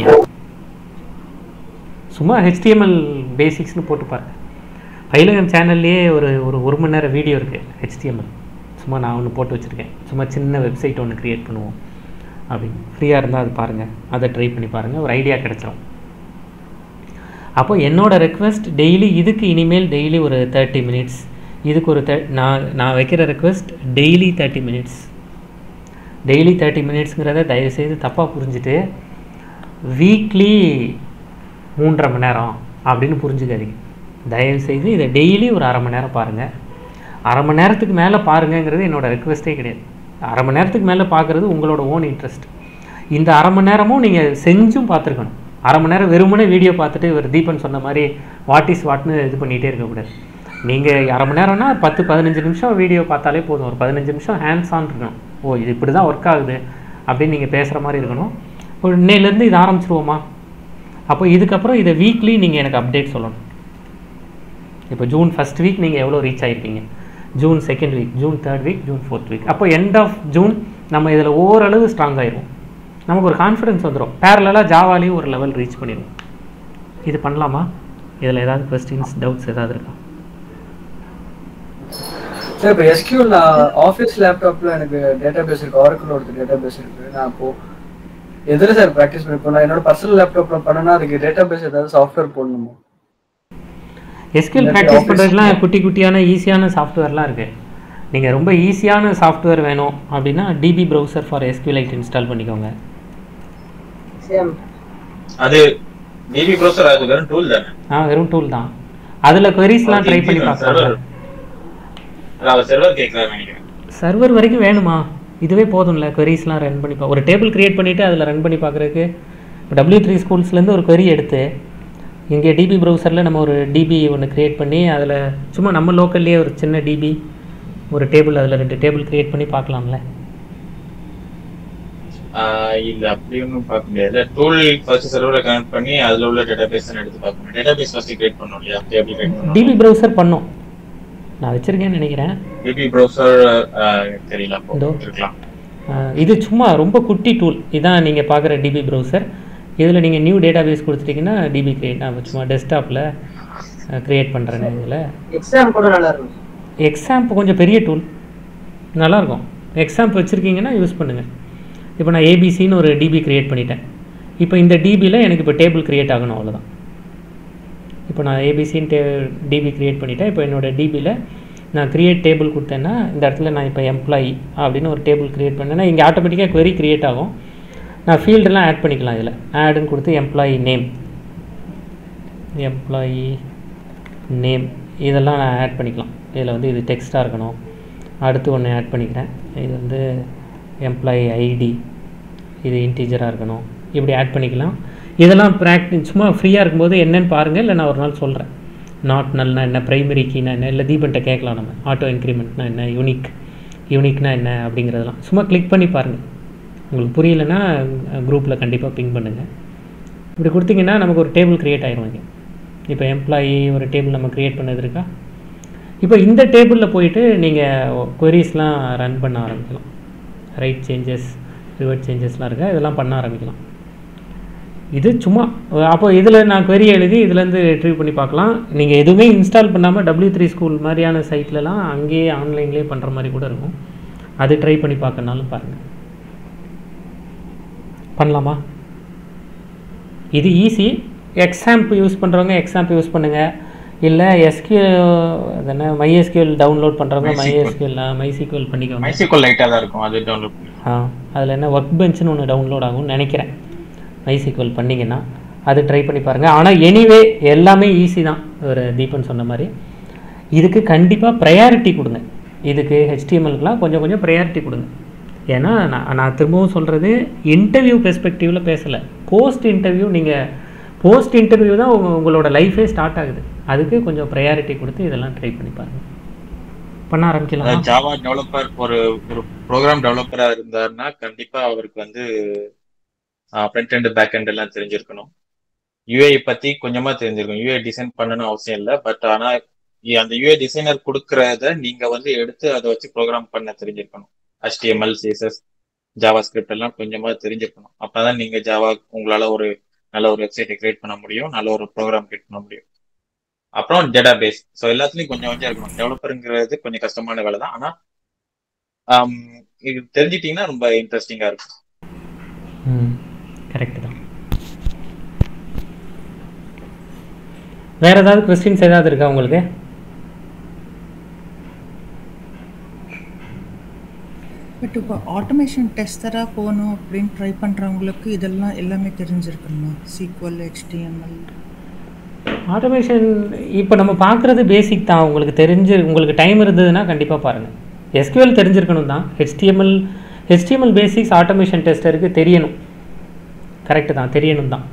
சும்மா HTML பேசிக்ஸ்னு போட்டு பாருங்க பயிலகம் சேனல்லையே ஒரு ஒரு ஒரு மணி நேரம் வீடியோ இருக்குது HTML சும்மா நான் ஒன்று போட்டு வச்சுருக்கேன் சும்மா சின்ன வெப்சைட் ஒன்று க்ரியேட் பண்ணுவோம் அப்படின்னு ஃப்ரீயாக இருந்தால் அது பாருங்கள் அதை ட்ரை பண்ணி பாருங்கள் ஒரு ஐடியா கிடச்சிரும் அப்போ என்னோட ரெக்வெஸ்ட் டெய்லி இதுக்கு இனிமேல் டெய்லி ஒரு தேர்ட்டி மினிட்ஸ் இதுக்கு ஒரு thir- நான் நான் வைக்கிற request daily thirty minutes daily thirty மினிட்ஸுங்கிறத தயவுசெய்து தப்பாக புரிஞ்சுட்டு வீக்லி மூன்றரை மணி நேரம் அப்படின்னு புரிஞ்சுக்காதீங்க தயவுசெய்து இதை டெய்லி ஒரு அரை மணி நேரம் பாருங்கள் அரை மணி நேரத்துக்கு மேலே பாருங்கங்கிறது என்னோட ரெக்வெஸ்ட்டே கிடையாது அரை மணி நேரத்துக்கு மேலே பார்க்குறது உங்களோட ஓன் இன்ட்ரெஸ்ட் இந்த அரை மணி நேரமும் நீங்கள் செஞ்சும் பார்த்துருக்கணும் அரை மணி நேரம் வெறுமனே வீடியோ பார்த்துட்டு இவர் தீபன் சொன்ன மாதிரி வாட் இஸ் வாட்னு இது பண்ணிகிட்டே இருக்கக்கூடாது நீங்கள் அரை மணி நேரம்னா பத்து பதினஞ்சு நிமிஷம் வீடியோ பார்த்தாலே போதும் ஒரு பதினஞ்சு நிமிஷம் ஹேண்ட்ஸ் ஆன் இருக்கணும் ஓ இது இப்படி தான் ஒர்க் ஆகுது அப்படின்னு நீங்கள் பேசுகிற மாதிரி இருக்கணும் ஒரு இன்னையிலேருந்து இது ஆரம்பிச்சிருவோமா அப்போ இதுக்கப்புறம் இதை வீக்லி நீங்கள் எனக்கு அப்டேட் சொல்லணும் இப்போ ஜூன் ஃபர்ஸ்ட் வீக் நீங்கள் எவ்வளோ ரீச் ஆகிருக்கீங்க June second week June third week June fourth week அப்போ எண்ட் ஆஃப் ஜூன் நம்ம இதில் ஓரளவு ஸ்ட்ராங் ஆயிரும் நமக்கு ஒரு கான்ஃபிடன்ஸ் வந்துடும் பேரலாக ஜாவாலையும் ஒரு லெவல் ரீச் பண்ணிடுவோம் இது பண்ணலாமா இதில் ஏதாவது கொஸ்டின்ஸ் டவுட்ஸ் ஏதாவது இருக்கா சார் இப்போ எஸ்கியூல் நான் ஆஃபீஸ் லேப்டாப்ல எனக்கு டேட்டாபேஸ் இருக்கு ஆரக்கிளோட டேட்டாபேஸ் இருக்கு நான் இப்போ எதில் சார் ப்ராக்டிஸ் பண்ணி இப்போ நான் என்னோட பர்சனல் லேப்டாப்ல பண்ணனா அதுக்கு டேட்டாபேஸ் ஏதாவது சாஃப்ட்வேர் போடணுமா எஸ்கியூல் இல்லாட்டி ப்ராக்டிஸ் office- பண்ணுறதுக்குலாம் குட்டி குட்டியான ஈஸியான சாஃப்ட்வேர்லாம் இருக்குது நீங்கள் ரொம்ப ஈஸியான சாஃப்ட்வேர் வேணும் அப்படின்னா DB browser for SQLite install பண்ணிக்கோங்க சேம் அது டிபி ப்ரௌசர் அது வெறும் டூல் தானே ஆ வெறும் டூல் தான் அதில் கொரிஸ்லாம் ட்ரை பண்ணி பார்க்கலாம் சர்வர் அவர் சர்வர் கேட்கறாரு நினைக்கிறேன் சர்வர் வரைக்கும் வேணுமா இதுவே போதும்ல queries-லாம் ரன் பண்ணி பா ஒரு டேபிள் கிரியேட் பண்ணிவிட்டு அதில் ரன் பண்ணி பார்க்குறதுக்கு இப்போ டபிள்யூ த்ரீ ஸ்கூல்ஸ்லேருந்து ஒரு query எடுத்து இங்கே டிபி ப்ரௌசரில் நம்ம ஒரு டிபி ஒன்று கிரியேட் பண்ணி அதில் சும்மா நம்ம லோக்கல்லையே ஒரு சின்ன டிபி ஒரு டேபிள் அதில் ரெண்டு டேபிள் கிரியேட் பண்ணி பார்க்கலாம்ல ஆஹ் இல்ல அப்படி ஒன்றும் பார்க்க முடியாது டூல் ஃபர்ஸ்ட் சர்வரை கனெக்ட் பண்ணி அதுல உள்ள டேட்டாபேஸ் எடுத்து பார்க்கணும் டேட்டாபேஸ் ஃபர்ஸ்ட் கிரியேட் பண்ணணும் இல்லையா டேபிள் கிரியேட் பண்ணணும் டிபி ப்ரௌசர் பண்ணும் நான் வச்சுருக்கேன்னு நினைக்கிறேன் டிபி ப்ரௌசர் தெரியல அப்போ இதோ. இருக்கலாம் ஆஹ் இது சும்மா ரொம்ப குட்டி டூல் இதான் நீங்கள் பார்க்குற டிபி ப்ரௌசர் இதில் நீங்கள் நியூ டேட்டாபேஸ் கொடுத்துட்டீங்கன்னா டிபி கிரியேட் நான் சும்மா டெஸ்க்டாப்பில் க்ரியேட் பண்ணுறேன் இதில் எக்ஸாம் கூட நல்லா இருக்கும் எக்ஸாம்ப் கொஞ்சம் பெரிய டூல் நல்லாயிருக்கும் எக்ஸாம்ப் வச்சுருக்கீங்கன்னா யூஸ் பண்ணுங்கள் இப்போ நான் ஏபிசின்னு ஒரு டிபி கிரியேட் பண்ணிட்டேன் இப்போ இந்த டிபியில் எனக்கு இப்போ டேபிள் கிரியேட் ஆகணும் அவ்வளோதான் இப்போ நான் ஏபிசின்னு டே டிபி கிரியேட் பண்ணிட்டேன் இப்போ என்னோட டிபியில் நான் கிரியேட் டேபிள் கொடுத்தேன்னா இந்த இடத்துல நான் இப்போ எம்ப்ளாயி அப்படின்னு ஒரு டேபிள் கிரியேட் பண்ணேன்னா இங்கே ஆட்டோமேட்டிக்காக query கிரியேட் ஆகும் நான் ஃபீல்டெல்லாம் ஆட் பண்ணிக்கலாம் இதில் ஆடுன்னு கொடுத்து எம்ப்ளாயி நேம் எம்ப்ளாயி நேம் இதெல்லாம் நான் ஆட் பண்ணிக்கலாம் இதில் வந்து இது டெக்ஸ்ட்டாக இருக்கணும் அடுத்து ஒன்று ஆட் பண்ணிக்கிறேன் இது வந்து எம்ப்ளாயி ஐடி இது இன்டீஜராக இருக்கணும் இப்படி ஆட் பண்ணிக்கலாம் இதெல்லாம் ப்ராக்டி சும்மா ஃப்ரீயாக இருக்கும்போது என்னன்னு பாருங்கள் இல்லை நான் ஒரு நாள் சொல்கிறேன் நாட் நல்னா என்ன ப்ரைமரி கீனா என்ன இல்லை தீபன்ட்ட கேட்கலாம் நம்ம ஆட்டோ இன்க்ரிமெண்ட்னா என்ன யூனிக் யூனிக்னா என்ன அப்படிங்கிறதெல்லாம் சும்மா கிளிக் பண்ணி பாருங்கள் உங்களுக்கு புரியலைன்னா குரூப்பில் கண்டிப்பாக பிங் பண்ணுங்கள் இப்படி கொடுத்தீங்கன்னா நமக்கு ஒரு டேபிள் க்ரியேட் ஆயிரும் இங்கே இப்போ எம்ப்ளாயி ஒரு டேபிள் நம்ம க்ரியேட் பண்ணது இருக்கா இப்போ இந்த டேபிளில் போயிட்டு நீங்கள் queries-லாம் ரன் பண்ண ஆரம்பிக்கலாம் ரைட் சேஞ்சஸ் ரிவர்ட் சேஞ்சஸ்லாம் இருக்கா இதெல்லாம் பண்ண ஆரம்பிக்கலாம் இது சும்மா அப்போ இதில் நான் query எழுதி இதுலேருந்து ரிட்ரீவ் பண்ணி பார்க்கலாம் நீங்கள் எதுவுமே இன்ஸ்டால் பண்ணாமல் டபிள்யூ த்ரீ ஸ்கூல் மாதிரியான சைட்லலாம் அங்கேயே ஆன்லைன்லேயே பண்ணுற மாதிரி கூட இருக்கும் அது ட்ரை பண்ணி பார்க்கனாலும் பாருங்கள் பண்ணலாமா இது ஈஸி எக்ஸாம்ப் யூஸ் பண்ணுறவங்க எக்ஸாம்ப் யூஸ் பண்ணுங்கள் இல்லை எஸ்கியூ அது என்ன மைஎஸ்கியூஎல் டவுன்லோட் பண்ணுறவங்க MySQL. மைஎஸ்கியூஎல் மைசிக்யூஎல் பண்ணிக்கோங்க மைசிக்கல் லைட்டாக தான் இருக்கும் அது டவுன்லோட் பண்ணி ஆ அதில் என்ன ஒர்க் பெஞ்சுன்னு ஒன்று டவுன்லோட் ஆகும்னு நினைக்கிறேன் மைசிக்வல் பண்ணிங்கன்னா அது ட்ரை பண்ணி பாருங்கள் ஆனால் எனிவே எல்லாமே ஈஸி தான் ஒரு தீபன் சொன்ன மாதிரி இதுக்கு கண்டிப்பாக ப்ரையாரிட்டி கொடுங்க இதுக்கு ஹெச்டிஎம்எல்க்குலாம் கொஞ்சம் கொஞ்சம் ப்ரையாரிட்டி கொடுங்க ஏன்னா நான் நான் திரும்பவும் சொல்கிறது இன்டர்வியூ பெர்ஸ்பெக்டிவில் பேசலை போஸ்ட் இன்டர்வியூ நீங்கள் போஸ்ட் இன்டர்வியூ தான் உங்க உங்களோட லைஃபே ஸ்டார்ட் ஆகுது அதுக்கு கொஞ்சம் ப்ரையாரிட்டி கொடுத்து இதெல்லாம் ட்ரை பண்ணி பாருங்க பண்ண ஆரம்பிக்கலாம் ஜாவா டெவலப்பர் ஒரு ஒரு ப்ரோக்ராம் டெவலப்பரா இருந்தாருன்னா கண்டிப்பா அவருக்கு வந்து ஃப்ரண்ட் அண்ட் பேக் அண்ட் எல்லாம் தெரிஞ்சிருக்கணும் யூஐ பத்தி கொஞ்சமா தெரிஞ்சிருக்கும் யூஐ டிசைன் பண்ணணும் அவசியம் இல்லை பட் ஆனா இ- அந்த யூஐ டிசைனர் கொடுக்கறத நீங்க வந்து எடுத்து அதை வச்சு ப்ரோக்ராம் பண்ண தெரிஞ்சிருக்கணும் HTML சிஎஸ்எஸ் ஜாவா ஸ்கிரிப்ட் எல்லாம் கொஞ்சமா தெரிஞ்சிருக்கணும் அப்பதான் நீங்க ஜாவா உங்களால ஒரு நல்ல ஒரு வெப்சைட்டை கிரியேட் பண்ண முடியும் நல்ல ஒரு ப்ரோக்ராம் கிரியேட் பண்ண முடியும் அப்புறம் டேட்டா பேஸ் ஸோ எல்லாத்துலயும் கொஞ்சம் கொஞ்சம் இருக்கணும் டெவலப்பருங்கிறது கொஞ்சம் கஷ்டமான வேலை தான் ஆனா ஆம், இது தெரிஞ்சிட்டீங்கன்னா ரொம்ப இன்ட்ரெஸ்டிங்கா இருக்கும் ம் கரெக்டு தான் வேற ஏதாவது கொஸ்டின்ஸ் ஏதாவது இருக்கா உங்களுக்கு பட் இப்போ ஆட்டோமேஷன் டெஸ்டராக போகணும் அப்படின்னு ட்ரை பண்ணுறவங்களுக்கு இதெல்லாம் எல்லாமே தெரிஞ்சிருக்கணுமா சீக்வல் ஹெச்டிஎம்எல் ஆட்டோமேஷன் இப்போ நம்ம பார்க்குறது பேசிக் தான் உங்களுக்கு தெரிஞ்சு உங்களுக்கு டைம் இருந்ததுன்னா கண்டிப்பாக பாருங்கள் எஸ்கியூஎல் தெரிஞ்சிருக்கணும் தான் ஹெச்டிஎம்எல் ஹெச்டிஎம்எல் பேசிக்ஸ் ஆட்டோமேஷன் டெஸ்டருக்கு தெரியணும் கரெக்டு தான் தெரியணும் தான்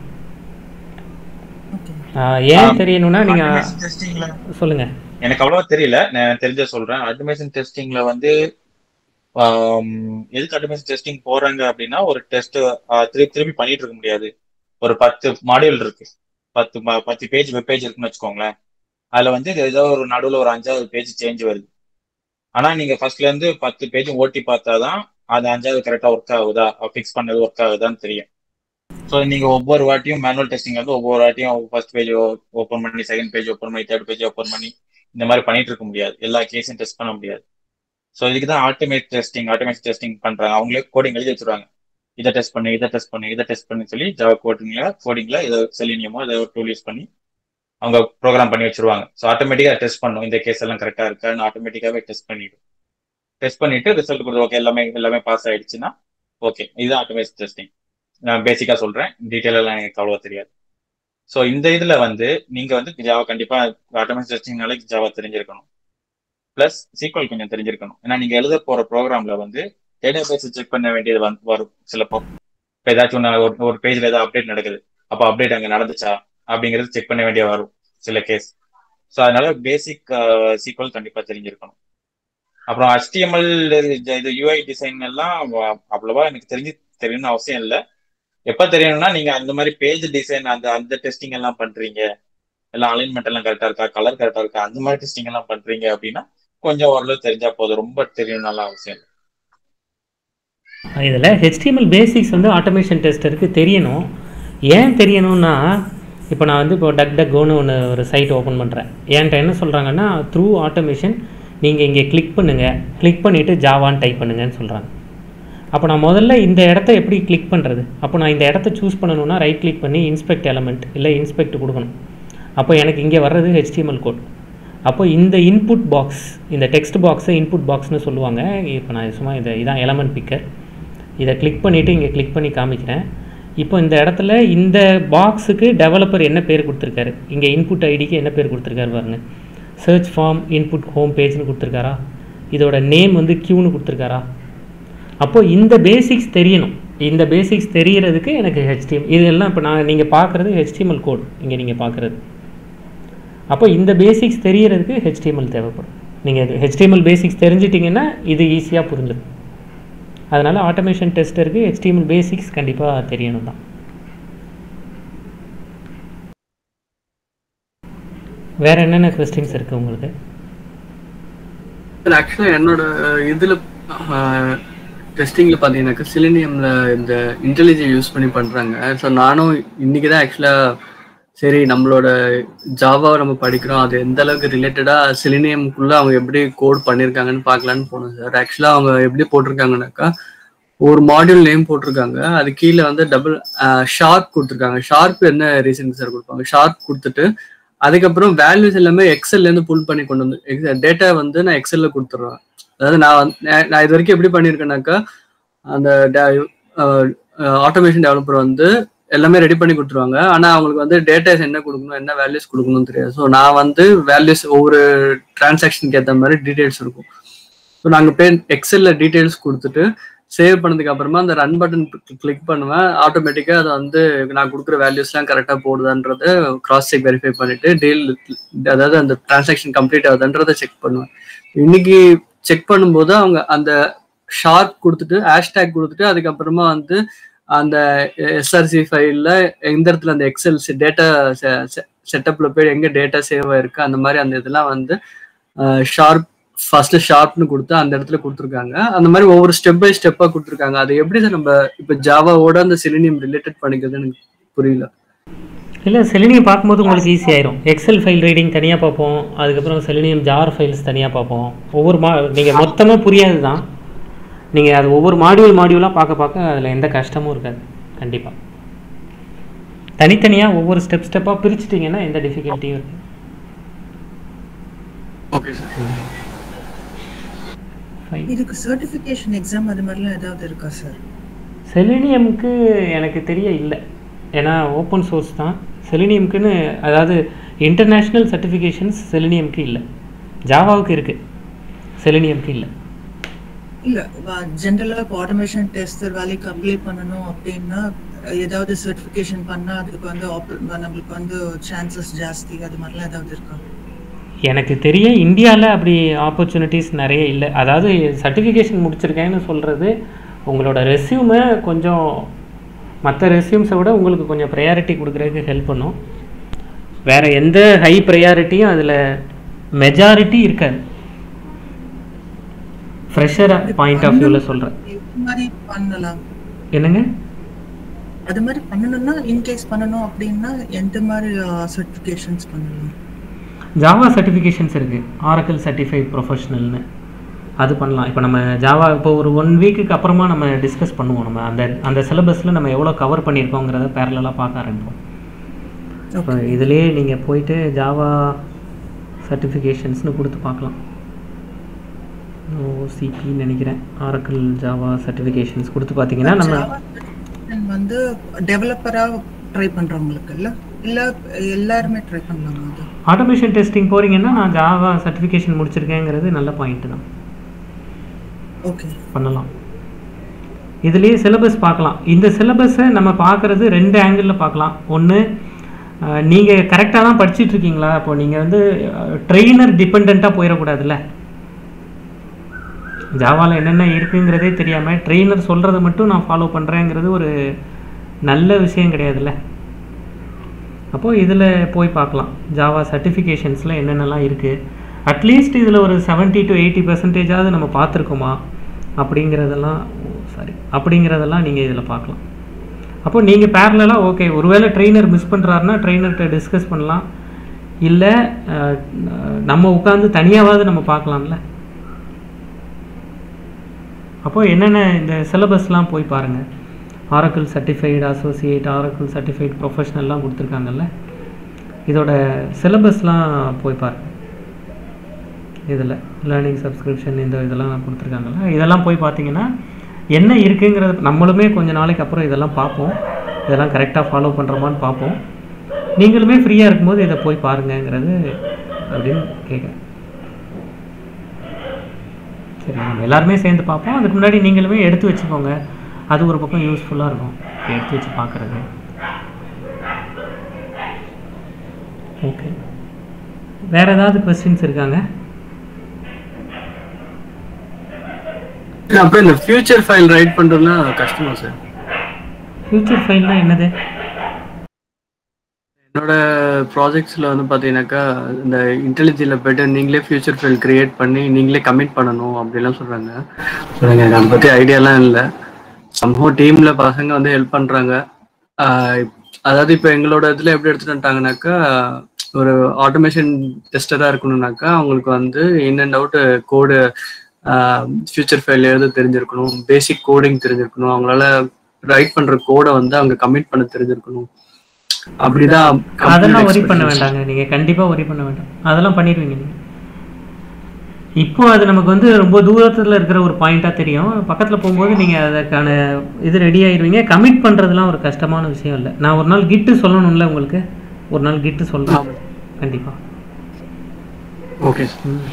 ஓகே ஆஹ் ஏன் ஆம். தெரியணும்னா நீங்கள் Automation testingல சொல்லுங்கள் எனக்கு அவ்வளவா தெரியல நான் தெரிஞ்ச சொல்றேன் ஆட்டோமேஷன் டெஸ்டிங்ல வந்து ஆம், எதுக்கு ஆட்டோமேஷன் டெஸ்டிங் போறாங்க அப்படின்னா ஒரு டெஸ்ட் திருப்பி திருப்பி பண்ணிட்டு இருக்க முடியாது ஒரு பத்து மாடியூல் இருக்கு பத்து ம- பத்து பேஜ் வெப் பேஜ் இருக்குன்னு வச்சுக்கோங்களேன் அதுல வந்து இது ஏதோ ஒரு நடுவுல ஒரு அஞ்சாவது பேஜ் சேஞ்ச் வருது ஆனா நீங்க ஃபர்ஸ்ட்ல இருந்து பத்து பேஜ் ஓட்டி பார்த்தாதான் அது அஞ்சாவது கரெக்டா ஒர்க் ஆகுதா ஃபிக்ஸ் பண்ணது ஒர்க் ஆகுதான்னு தெரியும் ஸோ நீங்க ஒவ்வொரு வாட்டியும் மேனுவல் டெஸ்டிங் வந்து ஒவ்வொரு வாட்டியும் ஃபர்ஸ்ட் பேஜ் ஓப்பன் பண்ணி செகண்ட் பேஜ் ஓப்பன் பண்ணி தேர்ட் பேஜ் ஓப்பன் பண்ணி இந்த மாதிரி பண்ணிட்டு இருக்க முடியாது எல்லா கேஸையும் டெஸ்ட் பண்ண முடியாது ஸோ இதுக்கு தான் ஆட்டோமேட் டெஸ்டிங் ஆட்டோமேட் டெஸ்டிங் பண்றாங்க அவங்களே கோடிங் எழுதி வச்சிருவாங்க இதை டெஸ்ட் பண்ணு இதை டெஸ்ட் பண்ணு இதை டெஸ்ட் பண்ணு சொல்லி ஜாவா கோடிங்ல கோடிங்ல இதை செலினியமோ இதை ஒரு டூல் யூஸ் பண்ணி அவங்க ப்ரோக்ராம் பண்ணி வச்சிருவாங்க ஸோ ஆட்டோமேட்டிக்கா டெஸ்ட் பண்ணும் இந்த கேஸ் எல்லாம் கரெக்டா இருக்கான்னு ஆட்டோமேட்டிக்காவே டெஸ்ட் பண்ணிடும் டெஸ்ட் பண்ணிட்டு ரிசல்ட் கொடுத்து ஓகே எல்லாமே எல்லாமே பாஸ் ஆயிடுச்சுன்னா ஓகே இதுதான் ஆட்டோமேட் டெஸ்டிங் நான் பேசிக்கா சொல்றேன் டீட்டெயில் எல்லாம் எனக்கு அவ்வளவா தெரியாது ஸோ இந்த இதுல வந்து நீங்க வந்து ஜாவா கண்டிப்பா ஆட்டோமேட் டெஸ்டிங்னாலே ஜாவா தெரிஞ்சிருக்கணும் பிளஸ் சீக்வல் கொஞ்சம் தெரிஞ்சிருக்கணும் ஏன்னா நீங்க எழுத போற ப்ரோக்ராம்ல வந்து டேட்டா பேஸ் செக் பண்ண வேண்டியது வந்து வரும் சிலப்போ இப்போ ஏதாச்சும் ஒண்ணு ஒரு ஒரு பேஜ்ல ஏதாவது அப்டேட் நடக்குது அப்போ அப்டேட் அங்க நடந்துச்சா அப்படிங்கிறது செக் பண்ண வேண்டிய வரும் சில கேஸ் ஸோ அதனால பேசிக் சீக்வல் கண்டிப்பா தெரிஞ்சிருக்கணும் அப்புறம் HTML இது- இது யூஐ டிசைன் எல்லாம் அவ்வ- அவ்வளவா எனக்கு தெரிஞ்சு தெரியணும்னு அவசியம் இல்லை எப்ப தெரியணும்னா நீங்க அந்த மாதிரி பேஜ் டிசைன் அந்த அந்த டெஸ்டிங் எல்லாம் பண்றீங்க எல்லாம் அலைன்மெண்ட் எல்லாம் கரெக்டா இருக்கா கலர் கரெக்டா இருக்கா அந்த மாதிரி டெஸ்டிங் எல்லாம் பண்றீங்க அப்படின்னா கொஞ்சம் ஓரளவு தெரிஞ்சா போதும் ரொம்ப தெரியணும்னால அவசியம் இல்லை இதில் HTML பேசிக்ஸ் வந்து ஆட்டோமேஷன் டெஸ்டருக்கு தெரியணும் ஏன் தெரியணும்னா இப்போ நான் வந்து இப்போ டக் டக்கோன்னு ஒன்று ஒரு சைட் ஓப்பன் பண்ணுறேன் என்கிட்ட என்ன சொல்கிறாங்கன்னா த்ரூ ஆட்டோமேஷன் நீங்கள் இங்கே கிளிக் பண்ணுங்கள் கிளிக் பண்ணிவிட்டு ஜாவான்னு டைப் பண்ணுங்கன்னு சொல்கிறாங்க அப்போ நான் முதல்ல இந்த இடத்த எப்படி கிளிக் பண்ணுறது அப்போ நான் இந்த இடத்த சூஸ் பண்ணணும்னா ரைட் கிளிக் பண்ணி இன்ஸ்பெக்ட் எலமெண்ட் இல்லை இன்ஸ்பெக்ட் கொடுக்கணும் அப்போ எனக்கு இங்கே வர்றது HTML கோட் அப்போ இந்த இன்புட் பாக்ஸ் இந்த டெக்ஸ்ட் பாக்ஸை இன்புட் பாக்ஸ்னு சொல்லுவாங்க இப்போ நான் சும்மா இதை இதான் எலமெண்ட் பிக்கர் இதை கிளிக் பண்ணிவிட்டு இங்கே கிளிக் பண்ணி காமிக்கிறேன் இப்போ இந்த இடத்துல இந்த பாக்ஸுக்கு டெவலப்பர் என்ன பேர் கொடுத்துருக்காரு இங்கே இன்புட் ஐடிக்கு என்ன பேர் கொடுத்துருக்காரு பாருங்க சர்ச் ஃபார்ம் இன்புட் ஹோம் பேஜ்னு கொடுத்துருக்காரா இதோட நேம் வந்து க்யூன்னு கொடுத்துருக்காரா அப்போது இந்த பேசிக்ஸ் தெரியணும் இந்த பேசிக்ஸ் தெரியறதுக்கு எனக்கு HTML இதெல்லாம் இப்போ நான் நீங்கள் பார்க்குறது HTML கோட் இங்கே நீங்கள் பார்க்குறது அப்போ இந்த பேசிக்ஸ் தெரியறதுக்கு HTML தேவைப்படும் நீங்கள் HTML பேசிக்ஸ் தெரிஞ்சிட்டிங்கன்னா இது ஈஸியாக புரிஞ்சிடும் அதனால் ஆட்டோமேஷன் டெஸ்டருக்கு HTML பேசிக்ஸ் கண்டிப்பாக தெரியணும் தான் வேறு என்னென்ன கொஸ்டின்ஸ் இருக்குது உங்களுக்கு ஆக்சுவலாக என்னோட இதில் டெஸ்டிங்கில் பார்த்தீங்கன்னாக்கா சிலினியமில் இந்த இன்டெலிஜென்ட் யூஸ் பண்ணி பண்ணுறாங்க ஸோ நானும் இன்னைக்கு தான் ஆக்சுவலாக சரி நம்மளோட ஜாவாவை நம்ம படிக்கிறோம் அது எந்த அளவுக்கு ரிலேட்டடாக சிலினியம்குள்ளே அவங்க எப்படி கோட் பண்ணியிருக்காங்கன்னு பார்க்கலான்னு போனோம் சார் ஆக்சுவலாக அவங்க எப்படி போட்டிருக்காங்கனாக்கா ஒரு மாடியூல் நேம் போட்டிருக்காங்க அது கீழே வந்து டபுள் ஷார்ப் கொடுத்துருக்காங்க ஷார்ப் என்ன ரீசன் சார் கொடுப்பாங்க ஷார்ப் கொடுத்துட்டு அதுக்கப்புறம் வேல்யூஸ் எல்லாமே எக்ஸல்ல இருந்து புல் பண்ணி கொண்டு வந்து டேட்டா வந்து நான் எக்ஸல்ல கொடுத்துருவேன் அதாவது நான் வந்து நான் நான் இது வரைக்கும் எப்படி பண்ணியிருக்கேனாக்கா அந்த ஆட்டோமேஷன் டெவலப்பர் வந்து எல்லாமே ரெடி பண்ணி கொடுத்துருவாங்க ஆனா அவங்களுக்கு வந்து டேட்டாஸ் என்ன கொடுக்கணும் என்ன வேல்யூஸ் கொடுக்கணும்னு தெரியாது ஸோ நான் வந்து வேல்யூஸ் ஒவ்வொரு டிரான்சாக்ஷனுக்கு ஏற்ற மாதிரி டீடைல்ஸ் இருக்கும் ஸோ நாங்கள் பே எக்ஸல்ல டீடைல்ஸ் கொடுத்துட்டு சேவ் பண்ணதுக்கு அப்புறமா அந்த ரன் பட்டன் கிளிக் பண்ணுவேன் ஆட்டோமேட்டிக்காக அதை வந்து நான் கொடுக்குற வேல்யூஸ்லாம் கரெக்டாக போடுதான்றத கிராஸ் செக் வெரிஃபை பண்ணிட்டு டீல் அதாவது அந்த டிரான்சாக்ஷன் கம்ப்ளீட் ஆகுதுன்றதை செக் பண்ணுவேன் இன்னைக்கு செக் பண்ணும்போது அவங்க அந்த ஷார்ப் கொடுத்துட்டு ஹேஷ்டேக் கொடுத்துட்டு அதுக்கப்புறமா வந்து அந்த எஸ்ஆர்சி ஃபைல்ல எந்த இடத்துல அந்த எக்ஸல் டேட்டா செட்டப்ல போய் எங்க டேட்டா சேவ் ஆயிருக்கு அந்த மாதிரி அந்த இதெல்லாம் வந்து ஷார்ப் ஃபர்ஸ்ட் ஷார்ப்னு கொடுத்து அந்த இடத்துல கொடுத்துருக்காங்க அந்த மாதிரி ஒவ்வொரு ஸ்டெப் பை ஸ்டெப்பா கொடுத்துருக்காங்க அது எப்படி சார் நம்ம இப்ப ஜாவாவோட அந்த சிலினியம் ரிலேட்டட் பண்ணிக்கிறது எனக்கு புரியல இல்லை செலினியம் பார்க்கும்போது உங்களுக்கு ஈஸி ஆயிரும் எக்ஸல் ஃபைல் ரீடிங் தனியாக பார்ப்போம் அதுக்கப்புறம் செலினியம் ஜார் ஃபைல்ஸ் தனியாக பார்ப்போம் ஒவ்வொரு மா நீங்கள் மொத்தமாக புரியாது தான் நீங்கள் அது ஒவ்வொரு மாடியூல் மாடியூலாக பார்க்க பார்க்க அதில் எந்த கஷ்டமும் இருக்காது கண்டிப்பாக தனித்தனியாக ஒவ்வொரு ஸ்டெப் ஸ்டெப்பாக பிரிச்சுட்டிங்கன்னா எந்த டிஃபிகல்ட்டியும் இருக்கு ஓகே சார் ஃபைன் இதுக்கு சர்டிஃபிகேஷன் எக்ஸாம் அது மாதிரிலாம் ஏதாவது இருக்கா சார் செலினியம்க்கு எனக்கு தெரிய இல்லை ஏன்னா ஓப்பன் சோர்ஸ் தான் செலினியம்க்குன்னு அதாவது இன்டர்நேஷ்னல் சர்டிஃபிகேஷன்ஸ் செலினியம்க்கு இல்லை ஜாவாவுக்கு இருக்குது செலினியம்க்கு இல்லை இல்ல ஜென்ரலா இப்போ ஆட்டோமேஷன் டெஸ்டர் வேலைக்கு அப்ளை பண்ணணும் அப்படின்னா ஏதாவது சர்டிஃபிகேஷன் பண்ணா அதுக்கு வந்து op- நம்மளுக்கு வந்து சான்சஸ் ஜாஸ்தி அது மாதிரிலாம் ஏதாவது இருக்கா எனக்கு தெரிய இந்தியாவில் அப்படி ஆப்பர்ச்சுனிட்டிஸ் நிறைய இல்லை அதாவது சர்டிஃபிகேஷன் முடிச்சிருக்கேன்னு சொல்கிறது உங்களோட ரெஸ்யூமை கொஞ்சம் மற்ற ரெஸ்யூம்ஸை விட உங்களுக்கு கொஞ்சம் ப்ரையாரிட்டி கொடுக்குறதுக்கு ஹெல்ப் பண்ணும் வேறு எந்த ஹை ப்ரையாரிட்டியும் அதில் மெஜாரிட்டி இருக்காது ஃப்ரெஷர் பாயிண்ட் ஆஃப் வியூவில் சொல்கிறேன் இது மாதிரி பண்ணலாம் என்னங்க அது மாதிரி பண்ணணும்னா இன்கேஸ் பண்ணணும் அப்படின்னா எந்த மாதிரி சர்டிஃபிகேஷன்ஸ் பண்ணணும் ஜாவா சர்டிஃபிகேஷன்ஸ் இருக்குது ஆரக்கிள் சர்டிஃபைட் ப்ரொஃபஷனல்னு அது பண்ணலாம் இப்போ நம்ம ஜாவா இப்போ ஒரு ஒன் வீக்குக்கு அப்புறமா நம்ம டிஸ்கஸ் பண்ணுவோம் நம்ம அந்த அந்த சிலபஸில் நம்ம எவ்வளோ கவர் பண்ணியிருக்கோங்கிறத பேரலாக பார்க்க ஆரம்பிப்போம் இப்போ இதுலேயே நீங்கள் போயிட்டு ஜாவா சர்டிஃபிகேஷன்ஸ்னு கொடுத்து பார்க்கலாம் ஓசிபின்னு நினைக்கிறேன் ஆரக்கிள் ஜாவா சர்டிஃபிகேஷன்ஸ் கொடுத்து பார்த்தீங்கன்னா நம்ம Java certification வந்து டெவலப்பரா ட்ரை பண்றவங்களுக்கு இல்ல இல்ல எல்லாருமே ட்ரை பண்ணலாமா அது ஆட்டோமேஷன் டெஸ்டிங் போகிறீங்கன்னா நான் ஜாவா சர்டிஃபிகேஷன் முடிச்சிருக்கேங்கிறது நல்ல பாயிண்ட் தான் ஓகே பண்ணலாம் இதுலேயே சிலபஸ் பார்க்கலாம் இந்த சிலபஸை நம்ம பார்க்குறது ரெண்டு ஆங்கிளில் பார்க்கலாம் ஒன்று நீங்கள் கரெக்டாக தான் படிச்சிட்டு இருக்கீங்களா இப்போ நீங்கள் வந்து ட்ரெயினர் டிபெண்ட்டாக போயிடக்கூடாதுல்ல ஜாவாவில் என்னென்ன இருக்குங்கிறதே தெரியாமல் ட்ரெயினர் சொல்கிறத மட்டும் நான் ஃபாலோ பண்ணுறேங்கிறது ஒரு நல்ல விஷயம் கிடையாதுல்ல அப்போது இதில் போய் பார்க்கலாம் ஜாவா சர்டிஃபிகேஷன்ஸில் என்னென்னலாம் இருக்குது அட்லீஸ்ட் இதில் ஒரு 70 டு எயிட்டி பர்சன்டேஜாவது நம்ம பார்த்துருக்கோமா அப்படிங்கிறதெல்லாம் சாரி அப்படிங்கிறதெல்லாம் நீங்கள் இதில் பார்க்கலாம் அப்போ நீங்கள் பேரலாக ஓகே ஒருவேளை ட்ரெயினர் மிஸ் பண்ணுறாருன்னா ட்ரெயினர்கிட்ட டிஸ்கஸ் பண்ணலாம் இல்லை அஹ், நம்ம உட்காந்து தனியாவது நம்ம பார்க்கலாம்ல அப்போ என்னென்ன இந்த சிலபஸ்லாம் போய் பாருங்கள் Oracle certified associate Oracle certified ப்ரொஃபஷனல்லாம் கொடுத்துருக்காங்கல்ல இதோட சிலபஸ்லாம் போய் பாருங்க இதில் லேர்னிங் சப்ஸ்கிரிப்ஷன் இந்த இதெல்லாம் கொடுத்துருக்காங்கல்ல இதெல்லாம் போய் பார்த்தீங்கன்னா என்ன இருக்குங்கிறது நம்மளுமே கொஞ்ச நாளைக்கு அப்புறம் இதெல்லாம் பார்ப்போம் இதெல்லாம் கரெக்டாக ஃபாலோ பண்ணுறோமான்னு பார்ப்போம் நீங்களுமே ஃப்ரீயாக இருக்கும்போது இதை போய் பாருங்கங்கிறது அப்படின்னு கேட்குறேன் சரி நம்ம எல்லாருமே சேர்ந்து பார்ப்போம் அதுக்கு முன்னாடி நீங்களுமே எடுத்து வச்சுக்கோங்க அது ஒரு பக்கம் யூஸ்ஃபுல்லாக இருக்கும் எடுத்து வச்சு பார்க்குறது ஓகே வேற ஏதாவது கொஸ்டின்ஸ் இருக்காங்க அப்புறம் இந்த ஃபியூச்சர் ஃபைல் ரைட் பண்றதுலாம் கஷ்டமா சார் ஃபியூச்சர் ஃபைல்னா என்னது என்னோட ப்ராஜெக்ட்ஸ்ல வந்து பாத்தீங்கன்னாக்கா இந்த இன்டெலிஜென்ட்ல போயிட்டு நீங்களே ஃபியூச்சர் ஃபைல் கிரியேட் பண்ணி நீங்களே கமிட் பண்ணணும் அப்படிலாம் சொல்றாங்க So, எனக்கு அதை பத்தி ஐடியாலாம் இல்லை சம்பவ டீம்ல பசங்க வந்து ஹெல்ப் பண்றாங்க ஆஹ் அதாவது இப்போ எங்களோட இதுல எப்படி எடுத்துட்டு வந்துட்டாங்கனாக்கா ஒரு ஆட்டோமேஷன் டெஸ்டரா இருக்கணும்னாக்கா அவங்களுக்கு வந்து in and out code future file எழுத தெரிஞ்சிருக்கணும் பேசிக் கோடிங் தெரிஞ்சிருக்கணும் அவங்களால ரைட் பண்ற கோடை வந்து அவங்க கமிட் பண்ண தெரிஞ்சிருக்கணும் அப்படிதான் company அதெல்லாம் ஒரி பண்ண expectations. வேண்டாங்க நீங்கள் கண்டிப்பாக ஒரி பண்ண வேண்டாம் அதெல்லாம் பண்ணிடுவீங்க நீங்கள் இப்போ அது நமக்கு வந்து ரொம்ப தூரத்தில் இருக்கிற ஒரு பாயிண்ட்டாக தெரியும் பக்கத்தில் போகும்போது நீங்கள் அதுக்கான இது ரெடி ஆயிடுவீங்க கமிட் பண்ணுறதுலாம் ஒரு கஷ்டமான விஷயம் இல்லை நான் ஒரு நாள் கிட்டு சொல்லணும்ல உங்களுக்கு ஒரு நாள் கிட்டு சொல்கிறேன் கண்டிப்பாக ஓகே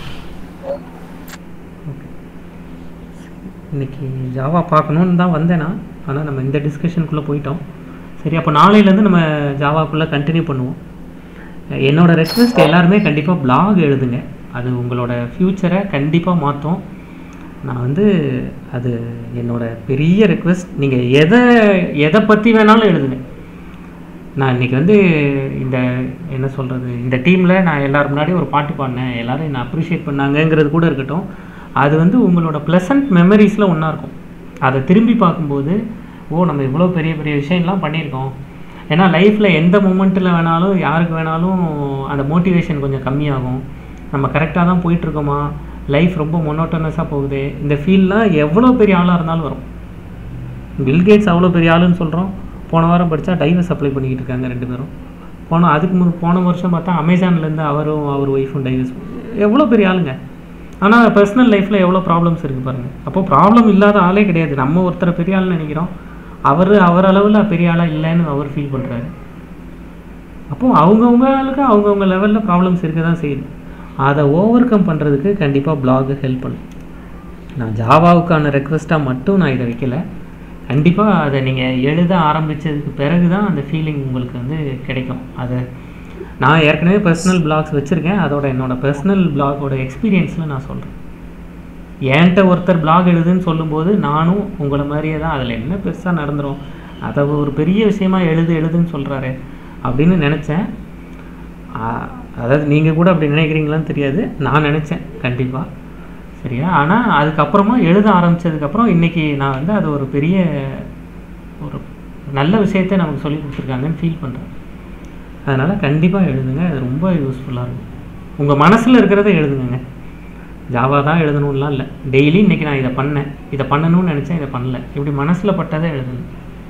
இன்னைக்கு ஜாவா பார்க்கணுன்னு தான் வந்தேன் நான் ஆனால் நம்ம இந்த டிஸ்கஷனுக்குள்ளே போயிட்டோம் சரி அப்போ நாளையிலேருந்து நம்ம ஜாவாக்குள்ளே கண்டினியூ பண்ணுவோம் என்னோட ரெக்வெஸ்ட் எல்லாருமே கண்டிப்பாக blog எழுதுங்க அது உங்களோட ஃப்யூச்சரை கண்டிப்பாக மாற்றும் நான் வந்து அது என்னோட பெரிய ரெக்வெஸ்ட் நீங்கள் எதை எதை பற்றி வேணாலும் எழுதுங்க நான் இன்னைக்கு வந்து இந்த என்ன சொல்கிறது இந்த டீமில் நான் எல்லாரும் முன்னாடி ஒரு பாட்டு பாடினேன் எல்லாரும் என்னை அப்ரிஷியேட் பண்ணாங்கங்கிறது கூட இருக்கட்டும் அது வந்து உங்களோட ப்ளசன்ட் மெமரிஸில் ஒன்றா இருக்கும் அதை திரும்பி பார்க்கும்போது ஓ நம்ம இவ்வளோ பெரிய பெரிய விஷயம்லாம் பண்ணியிருக்கோம் ஏன்னா லைஃப்பில் எந்த மூமெண்ட்டில் வேணாலும் யாருக்கு வேணாலும் அந்த மோட்டிவேஷன் கொஞ்சம் கம்மியாகும் நம்ம கரெக்டாக தான் போயிட்டுருக்கோமா லைஃப் ரொம்ப மொனோட்டனஸாக போகுது இந்த ஃபீல்லாம் எவ்வளோ பெரிய ஆளாக இருந்தாலும் வரும் பில்கேட்ஸ் அவ்வளோ பெரிய ஆளுன்னு சொல்கிறோம் போன வாரம் படித்தா டைவர்ஸ் அப்ளை பண்ணிக்கிட்டு இருக்காங்க ரெண்டு பேரும் போன அதுக்கு முன் போன வருஷம் பார்த்தா அமேசான்லேருந்து அவரும் அவர் ஒய்ஃபும் டைவர்ஸ் எவ்வளோ பெரிய ஆளுங்க ஆனால் பர்சனல் லைஃப்பில் எவ்வளோ ப்ராப்ளம்ஸ் இருக்குது பாருங்கள் அப்போ ப்ராப்ளம் இல்லாத ஆளே கிடையாது நம்ம ஒருத்தரை பெரிய ஆள்னு நினைக்கிறோம் அவர் அவர் அளவில் பெரிய ஆளாக இல்லைன்னு அவர் ஃபீல் பண்ணுறாரு அப்போது அவங்கவுங்களுக்கு அவங்கவுங்க லெவலில் ப்ராப்ளம்ஸ் இருக்க தான் செய்யுது அதை ஓவர் கம் பண்ணுறதுக்கு கண்டிப்பாக blog ஹெல்ப் பண்ணும் நான் ஜாவாவுக்கான ரெக்வெஸ்ட்டாக மட்டும் நான் இதை வைக்கல கண்டிப்பாக அதை நீங்கள் எழுத ஆரம்பித்ததுக்கு பிறகு தான் அந்த ஃபீலிங் உங்களுக்கு வந்து கிடைக்கும் அதை நான் ஏற்கனவே பர்சனல் பிளாக்ஸ் வச்சுருக்கேன் அதோட என்னோட பர்சனல் பிளாகோட எக்ஸ்பீரியன்ஸில் நான் சொல்கிறேன் என்கிட்ட ஒருத்தர் பிளாக் எழுதுன்னு சொல்லும்போது நானும் உங்களை மாதிரியே தான் அதில் என்ன பெருசாக நடந்துரும் அதை ஒரு பெரிய விஷயமா எழுது எழுதுன்னு சொல்கிறாரு அப்படின்னு நினச்சேன் ஆ- அதாவது நீங்கள் கூட அப்படி நினைக்கிறீங்களான்னு தெரியாது நான் நினச்சேன் கண்டிப்பாக சரியா ஆனால் அதுக்கப்புறமா எழுத ஆரம்பித்ததுக்கப்புறம் இன்றைக்கி நான் வந்து அது ஒரு பெரிய ஒரு நல்ல விஷயத்தை நமக்கு சொல்லி கொடுத்துருக்காங்கன்னு ஃபீல் பண்ணுறேன் அதனால் கண்டிப்பாக எழுதுங்க அது ரொம்ப யூஸ்ஃபுல்லாக இருக்கும் உங்கள் மனசில் இருக்கிறத எழுதுங்க ஜாவா தான் எழுதணும்லாம் இல்லை டெய்லி இன்றைக்கி நான் இதை பண்ணேன் இதை பண்ணணும்னு நினச்சேன் இதை பண்ணல இப்படி மனசில் பட்டதை எழுதுங்க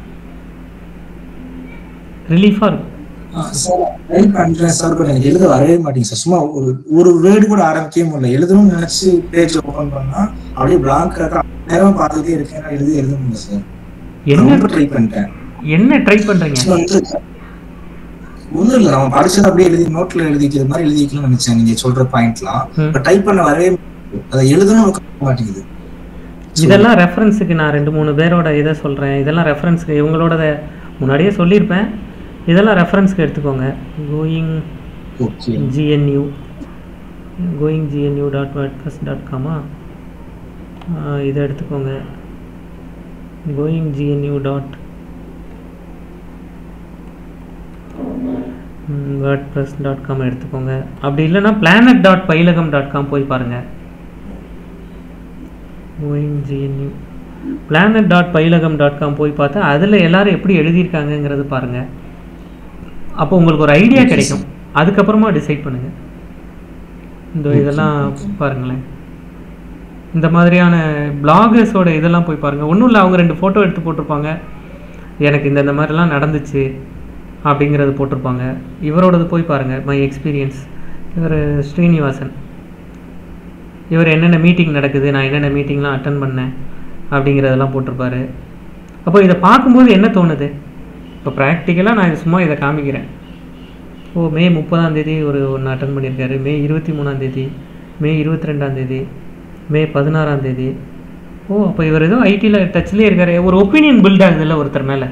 ரிலீஃபாக இருக்கும் சார் ட்ரை பண்றேன் சார் பட் எனக்கு எழுத வரவே மாட்டேங்குது சார் சும்மா ஒரு ஒரு வேர்டு கூட ஆரம்பிக்கவே முடியல எழுதணும்னு நினைச்சு பேஜ் ஓபன் பண்ணா அப்படியே பிளாங்க் நேரம் பார்த்துட்டே இருக்கேன் நான் எழுதி எழுத முடியல சார் என்ன ரொம்ப ட்ரை பண்ணிட்டேன் என்ன ட்ரை பண்ணுறீங்க வந்து ஒண்ணும் இல்ல நம்ம படிச்சது அப்படியே எழுதி நோட்ல எழுதிக்கிற மாதிரி எழுதிக்கணும்னு நினைச்சேன் நீங்க சொல்ற பாயிண்ட்லாம் ம். பட் டைப் பண்ண வரவே மாட்டேங்குது. அதை எழுதணும் உட்கார மாட்டேங்குது இதெல்லாம் ரெஃபரன்ஸுக்கு நான் ரெண்டு மூணு பேரோட இதை சொல்கிறேன் இதெல்லாம் ரெஃபரன்ஸுக்கு இவங்களோட முன்னாடியே சொல்லியிருப்பேன் இதெல்லாம் ரெஃபரன்ஸ்க்கு எடுத்துக்கோங்க going okay GNU going GNU dot WordPress dot com இதை எடுத்துக்கோங்க going GNU dot WordPress dot com எடுத்துக்கோங்க அப்படி இல்லைன்னா planet dot Payilagam dot com போய் பாருங்கள் going GNU planet dot Payilagam dot com போய் பார்த்தா அதில் எல்லாரும் எப்படி எழுதியிருக்காங்கங்கிறது பாருங்கள் அப்போ உங்களுக்கு ஒரு ஐடியா கிடைக்கும் அதுக்கப்புறமா டிசைட் பண்ணுங்கள் இந்த இதெல்லாம் பாருங்களேன் இந்த மாதிரியான பிளாகர்ஸோட இதெல்லாம் போய் பாருங்கள் ஒன்றும் இல்லை அவங்க ரெண்டு ஃபோட்டோ எடுத்து போட்டிருப்பாங்க எனக்கு இந்த இந்த மாதிரிலாம் நடந்துச்சு அப்படிங்கிறது போட்டிருப்பாங்க இவரோடது போய் பாருங்கள் மை எக்ஸ்பீரியன்ஸ் இவர் ஸ்ரீனிவாசன் இவர் என்னென்ன மீட்டிங் நடக்குது நான் என்னென்ன மீட்டிங்லாம் அட்டன் பண்ணேன் அப்படிங்கிறதெல்லாம் போட்டிருப்பாரு அப்போ இதை பார்க்கும்போது என்ன தோணுது இப்போ ப்ராக்டிக்கலாக நான் இது சும்மா இதை காமிக்கிறேன் ஓ மே முப்பதாம் தேதி ஒரு ஒன்று அட்டன் பண்ணியிருக்காரு மே இருபத்தி மூணாம் தேதி மே இருபத்தி ரெண்டாம் தேதி மே பதினாறாம் தேதி ஓ அப்போ இவர் ஏதோ ஐடியில் டச்லேயே இருக்காரு ஒரு ஒப்பீனியன் பில்ட் ஆகுதுல்ல ஒருத்தர் மேலே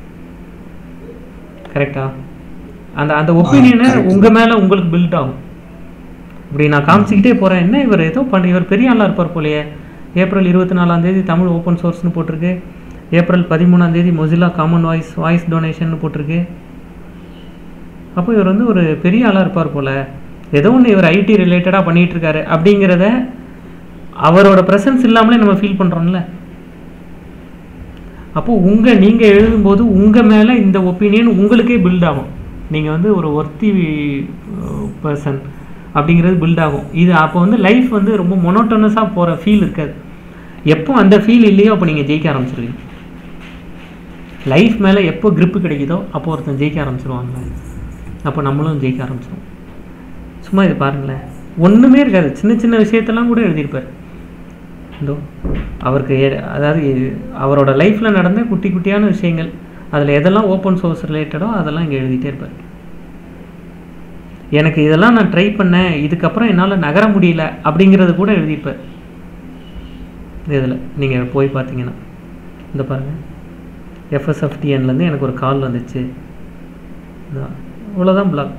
கரெக்டா அந்த அந்த ஒப்பீனியனை correct. உங்கள் மேலே உங்களுக்கு பில்ட் ஆகும் இப்படி நான் காமிச்சிக்கிட்டே போகிறேன் என்ன இவர் ஏதோ பண்ணி இவர் பெரிய ஆளாக இருப்பார் போலயே ஏப்ரல் இருபத்தி நாலாம் தேதி தமிழ் ஓப்பன் சோர்ஸ்னு போட்டிருக்கு ஏப்ரல் பதிமூணாம் தேதி Mozilla Common Voice voice donation போட்டிருக்கு அப்போ இவர் வந்து ஒரு பெரிய ஆளாக இருப்பார் போல ஏதோ ஒன்று இவர் ஐடி ரிலேட்டடாக பண்ணிகிட்டு இருக்காரு அப்படிங்கிறத அவரோட ப்ரெசன்ஸ் இல்லாமலே நம்ம ஃபீல் பண்ணுறோம்ல அப்போ உங்கள் நீங்கள் எழுதும்போது உங்கள் மேலே இந்த ஒப்பீனியன் உங்களுக்கே பில்ட் ஆகும் நீங்கள் வந்து ஒரு ஒர்த்தி பர்சன் அப்படிங்கிறது பில்ட் ஆகும் இது அப்போ வந்து லைஃப் வந்து ரொம்ப மொனோட்டனஸாக போகிற ஃபீல் இருக்காது எப்போ அந்த ஃபீல் இல்லையோ அப்போ நீங்கள் ஜெயிக்க ஆரம்பிச்சிருவீங்க லைஃப் மேலே எப்போ grip கிடைக்குதோ அப்போ ஒருத்தன் ஜெயிக்க ஆரம்பிச்சிருவாங்க அப்போ நம்மளும் ஜெயிக்க ஆரம்பிச்சிருவோம் சும்மா இது பாருங்களேன் ஒன்றுமே இருக்காது சின்ன சின்ன விஷயத்தெல்லாம் கூட எழுதியிருப்பார் இதோ அவருக்கு எ- அதாவது எ- அவரோட லைஃப்பில் நடந்த குட்டி குட்டியான விஷயங்கள் அதில் எதெல்லாம் ஓப்பன் சோர்ஸ் ரிலேட்டடோ அதெல்லாம் இங்கே எழுதிட்டே இருப்பார் எனக்கு இதெல்லாம் நான் ட்ரை பண்ணேன் இதுக்கப்புறம் என்னால் நகர முடியல அப்படிங்கிறது கூட எழுதியிருப்பார் இதில் நீங்கள் போய் பார்த்தீங்கன்னா இந்த பாருங்கள் எஃப்எஸ்எஃப்டிஎன்லேருந்து எனக்கு ஒரு கால் வந்துச்சு இதான். இவ்வளோதான் blog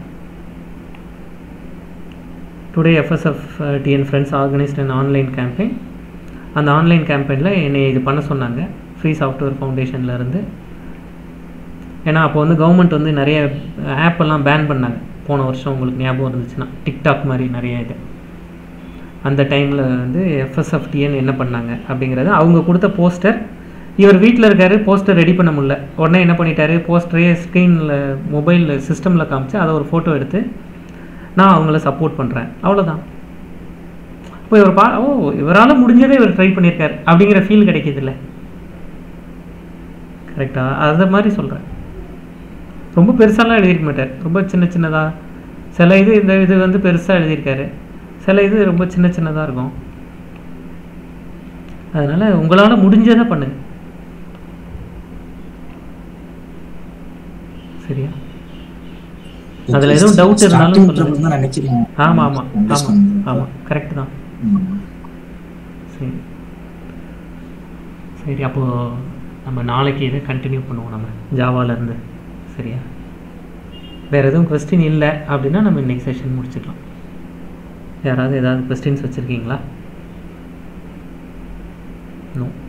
today FSF TN friends organised an online campaign அந்த ஆன்லைன் கேம்பெயினில் என்னை இது பண்ண சொன்னாங்க ஃப்ரீ சாஃப்ட்வேர் ஃபவுண்டேஷன்ல இருந்து ஏன்னா அப்போ வந்து கவர்மெண்ட் வந்து நிறைய ஆப் எல்லாம் பேன் பண்ணாங்க போன வருஷம் உங்களுக்கு ஞாபகம் இருந்துச்சுன்னா டிக்டாக் மாதிரி நிறைய இது அந்த டைமில் வந்து எஃப்எஸ்எஃப்டிஎன் என்ன பண்ணாங்க அப்படிங்கிறது அவங்க கொடுத்த போஸ்டர் இவர் வீட்டில் இருக்காரு போஸ்டர் ரெடி பண்ண முடியல உடனே என்ன பண்ணிட்டாரு போஸ்டரே ஸ்க்ரீனில் மொபைல் சிஸ்டமில் காமிச்சு அதை ஒரு ஃபோட்டோ எடுத்து நான் அவங்கள சப்போர்ட் பண்ணுறேன் அவ்வளோதான் இப்போ இவர் பா ஓ இவரால் முடிஞ்சதே இவர் ட்ரை பண்ணியிருக்காரு அப்படிங்கிற ஃபீல் கிடைக்கிதுல்ல கரெக்டா அதை மாதிரி சொல்கிறேன் ரொம்ப பெருசாலாம் எழுதியிருக்க மாட்டார் ரொம்ப சின்ன சின்னதாக சில இது இந்த இது வந்து பெருசாக எழுதியிருக்காரு சில இது ரொம்ப சின்ன சின்னதாக இருக்கும் அதனால் உங்களால் முடிஞ்சதை பண்ணுங்க சரியா அதுல எதுவும் doubt இருந்தாலும் Starting சொல்லுங்க. trouble தான் நினைக்கிறீங்க ஆமாம் ஆமாம் ஆமாம் Understand. ஆமாம் கரெக்டு தான் ம். சரி சரி அப்போது நம்ம நாளைக்கு இதை கண்டினியூ பண்ணுவோம் நம்ம ஜாவால இருந்து சரியா வேறு எதுவும் கொஸ்டின் இல்லை அப்படின்னா நம்ம இன்னைக்கு செஷன் முடிச்சுக்கலாம் யாராவது ஏதாவது கொஸ்டின்ஸ் வச்சுருக்கீங்களா நோ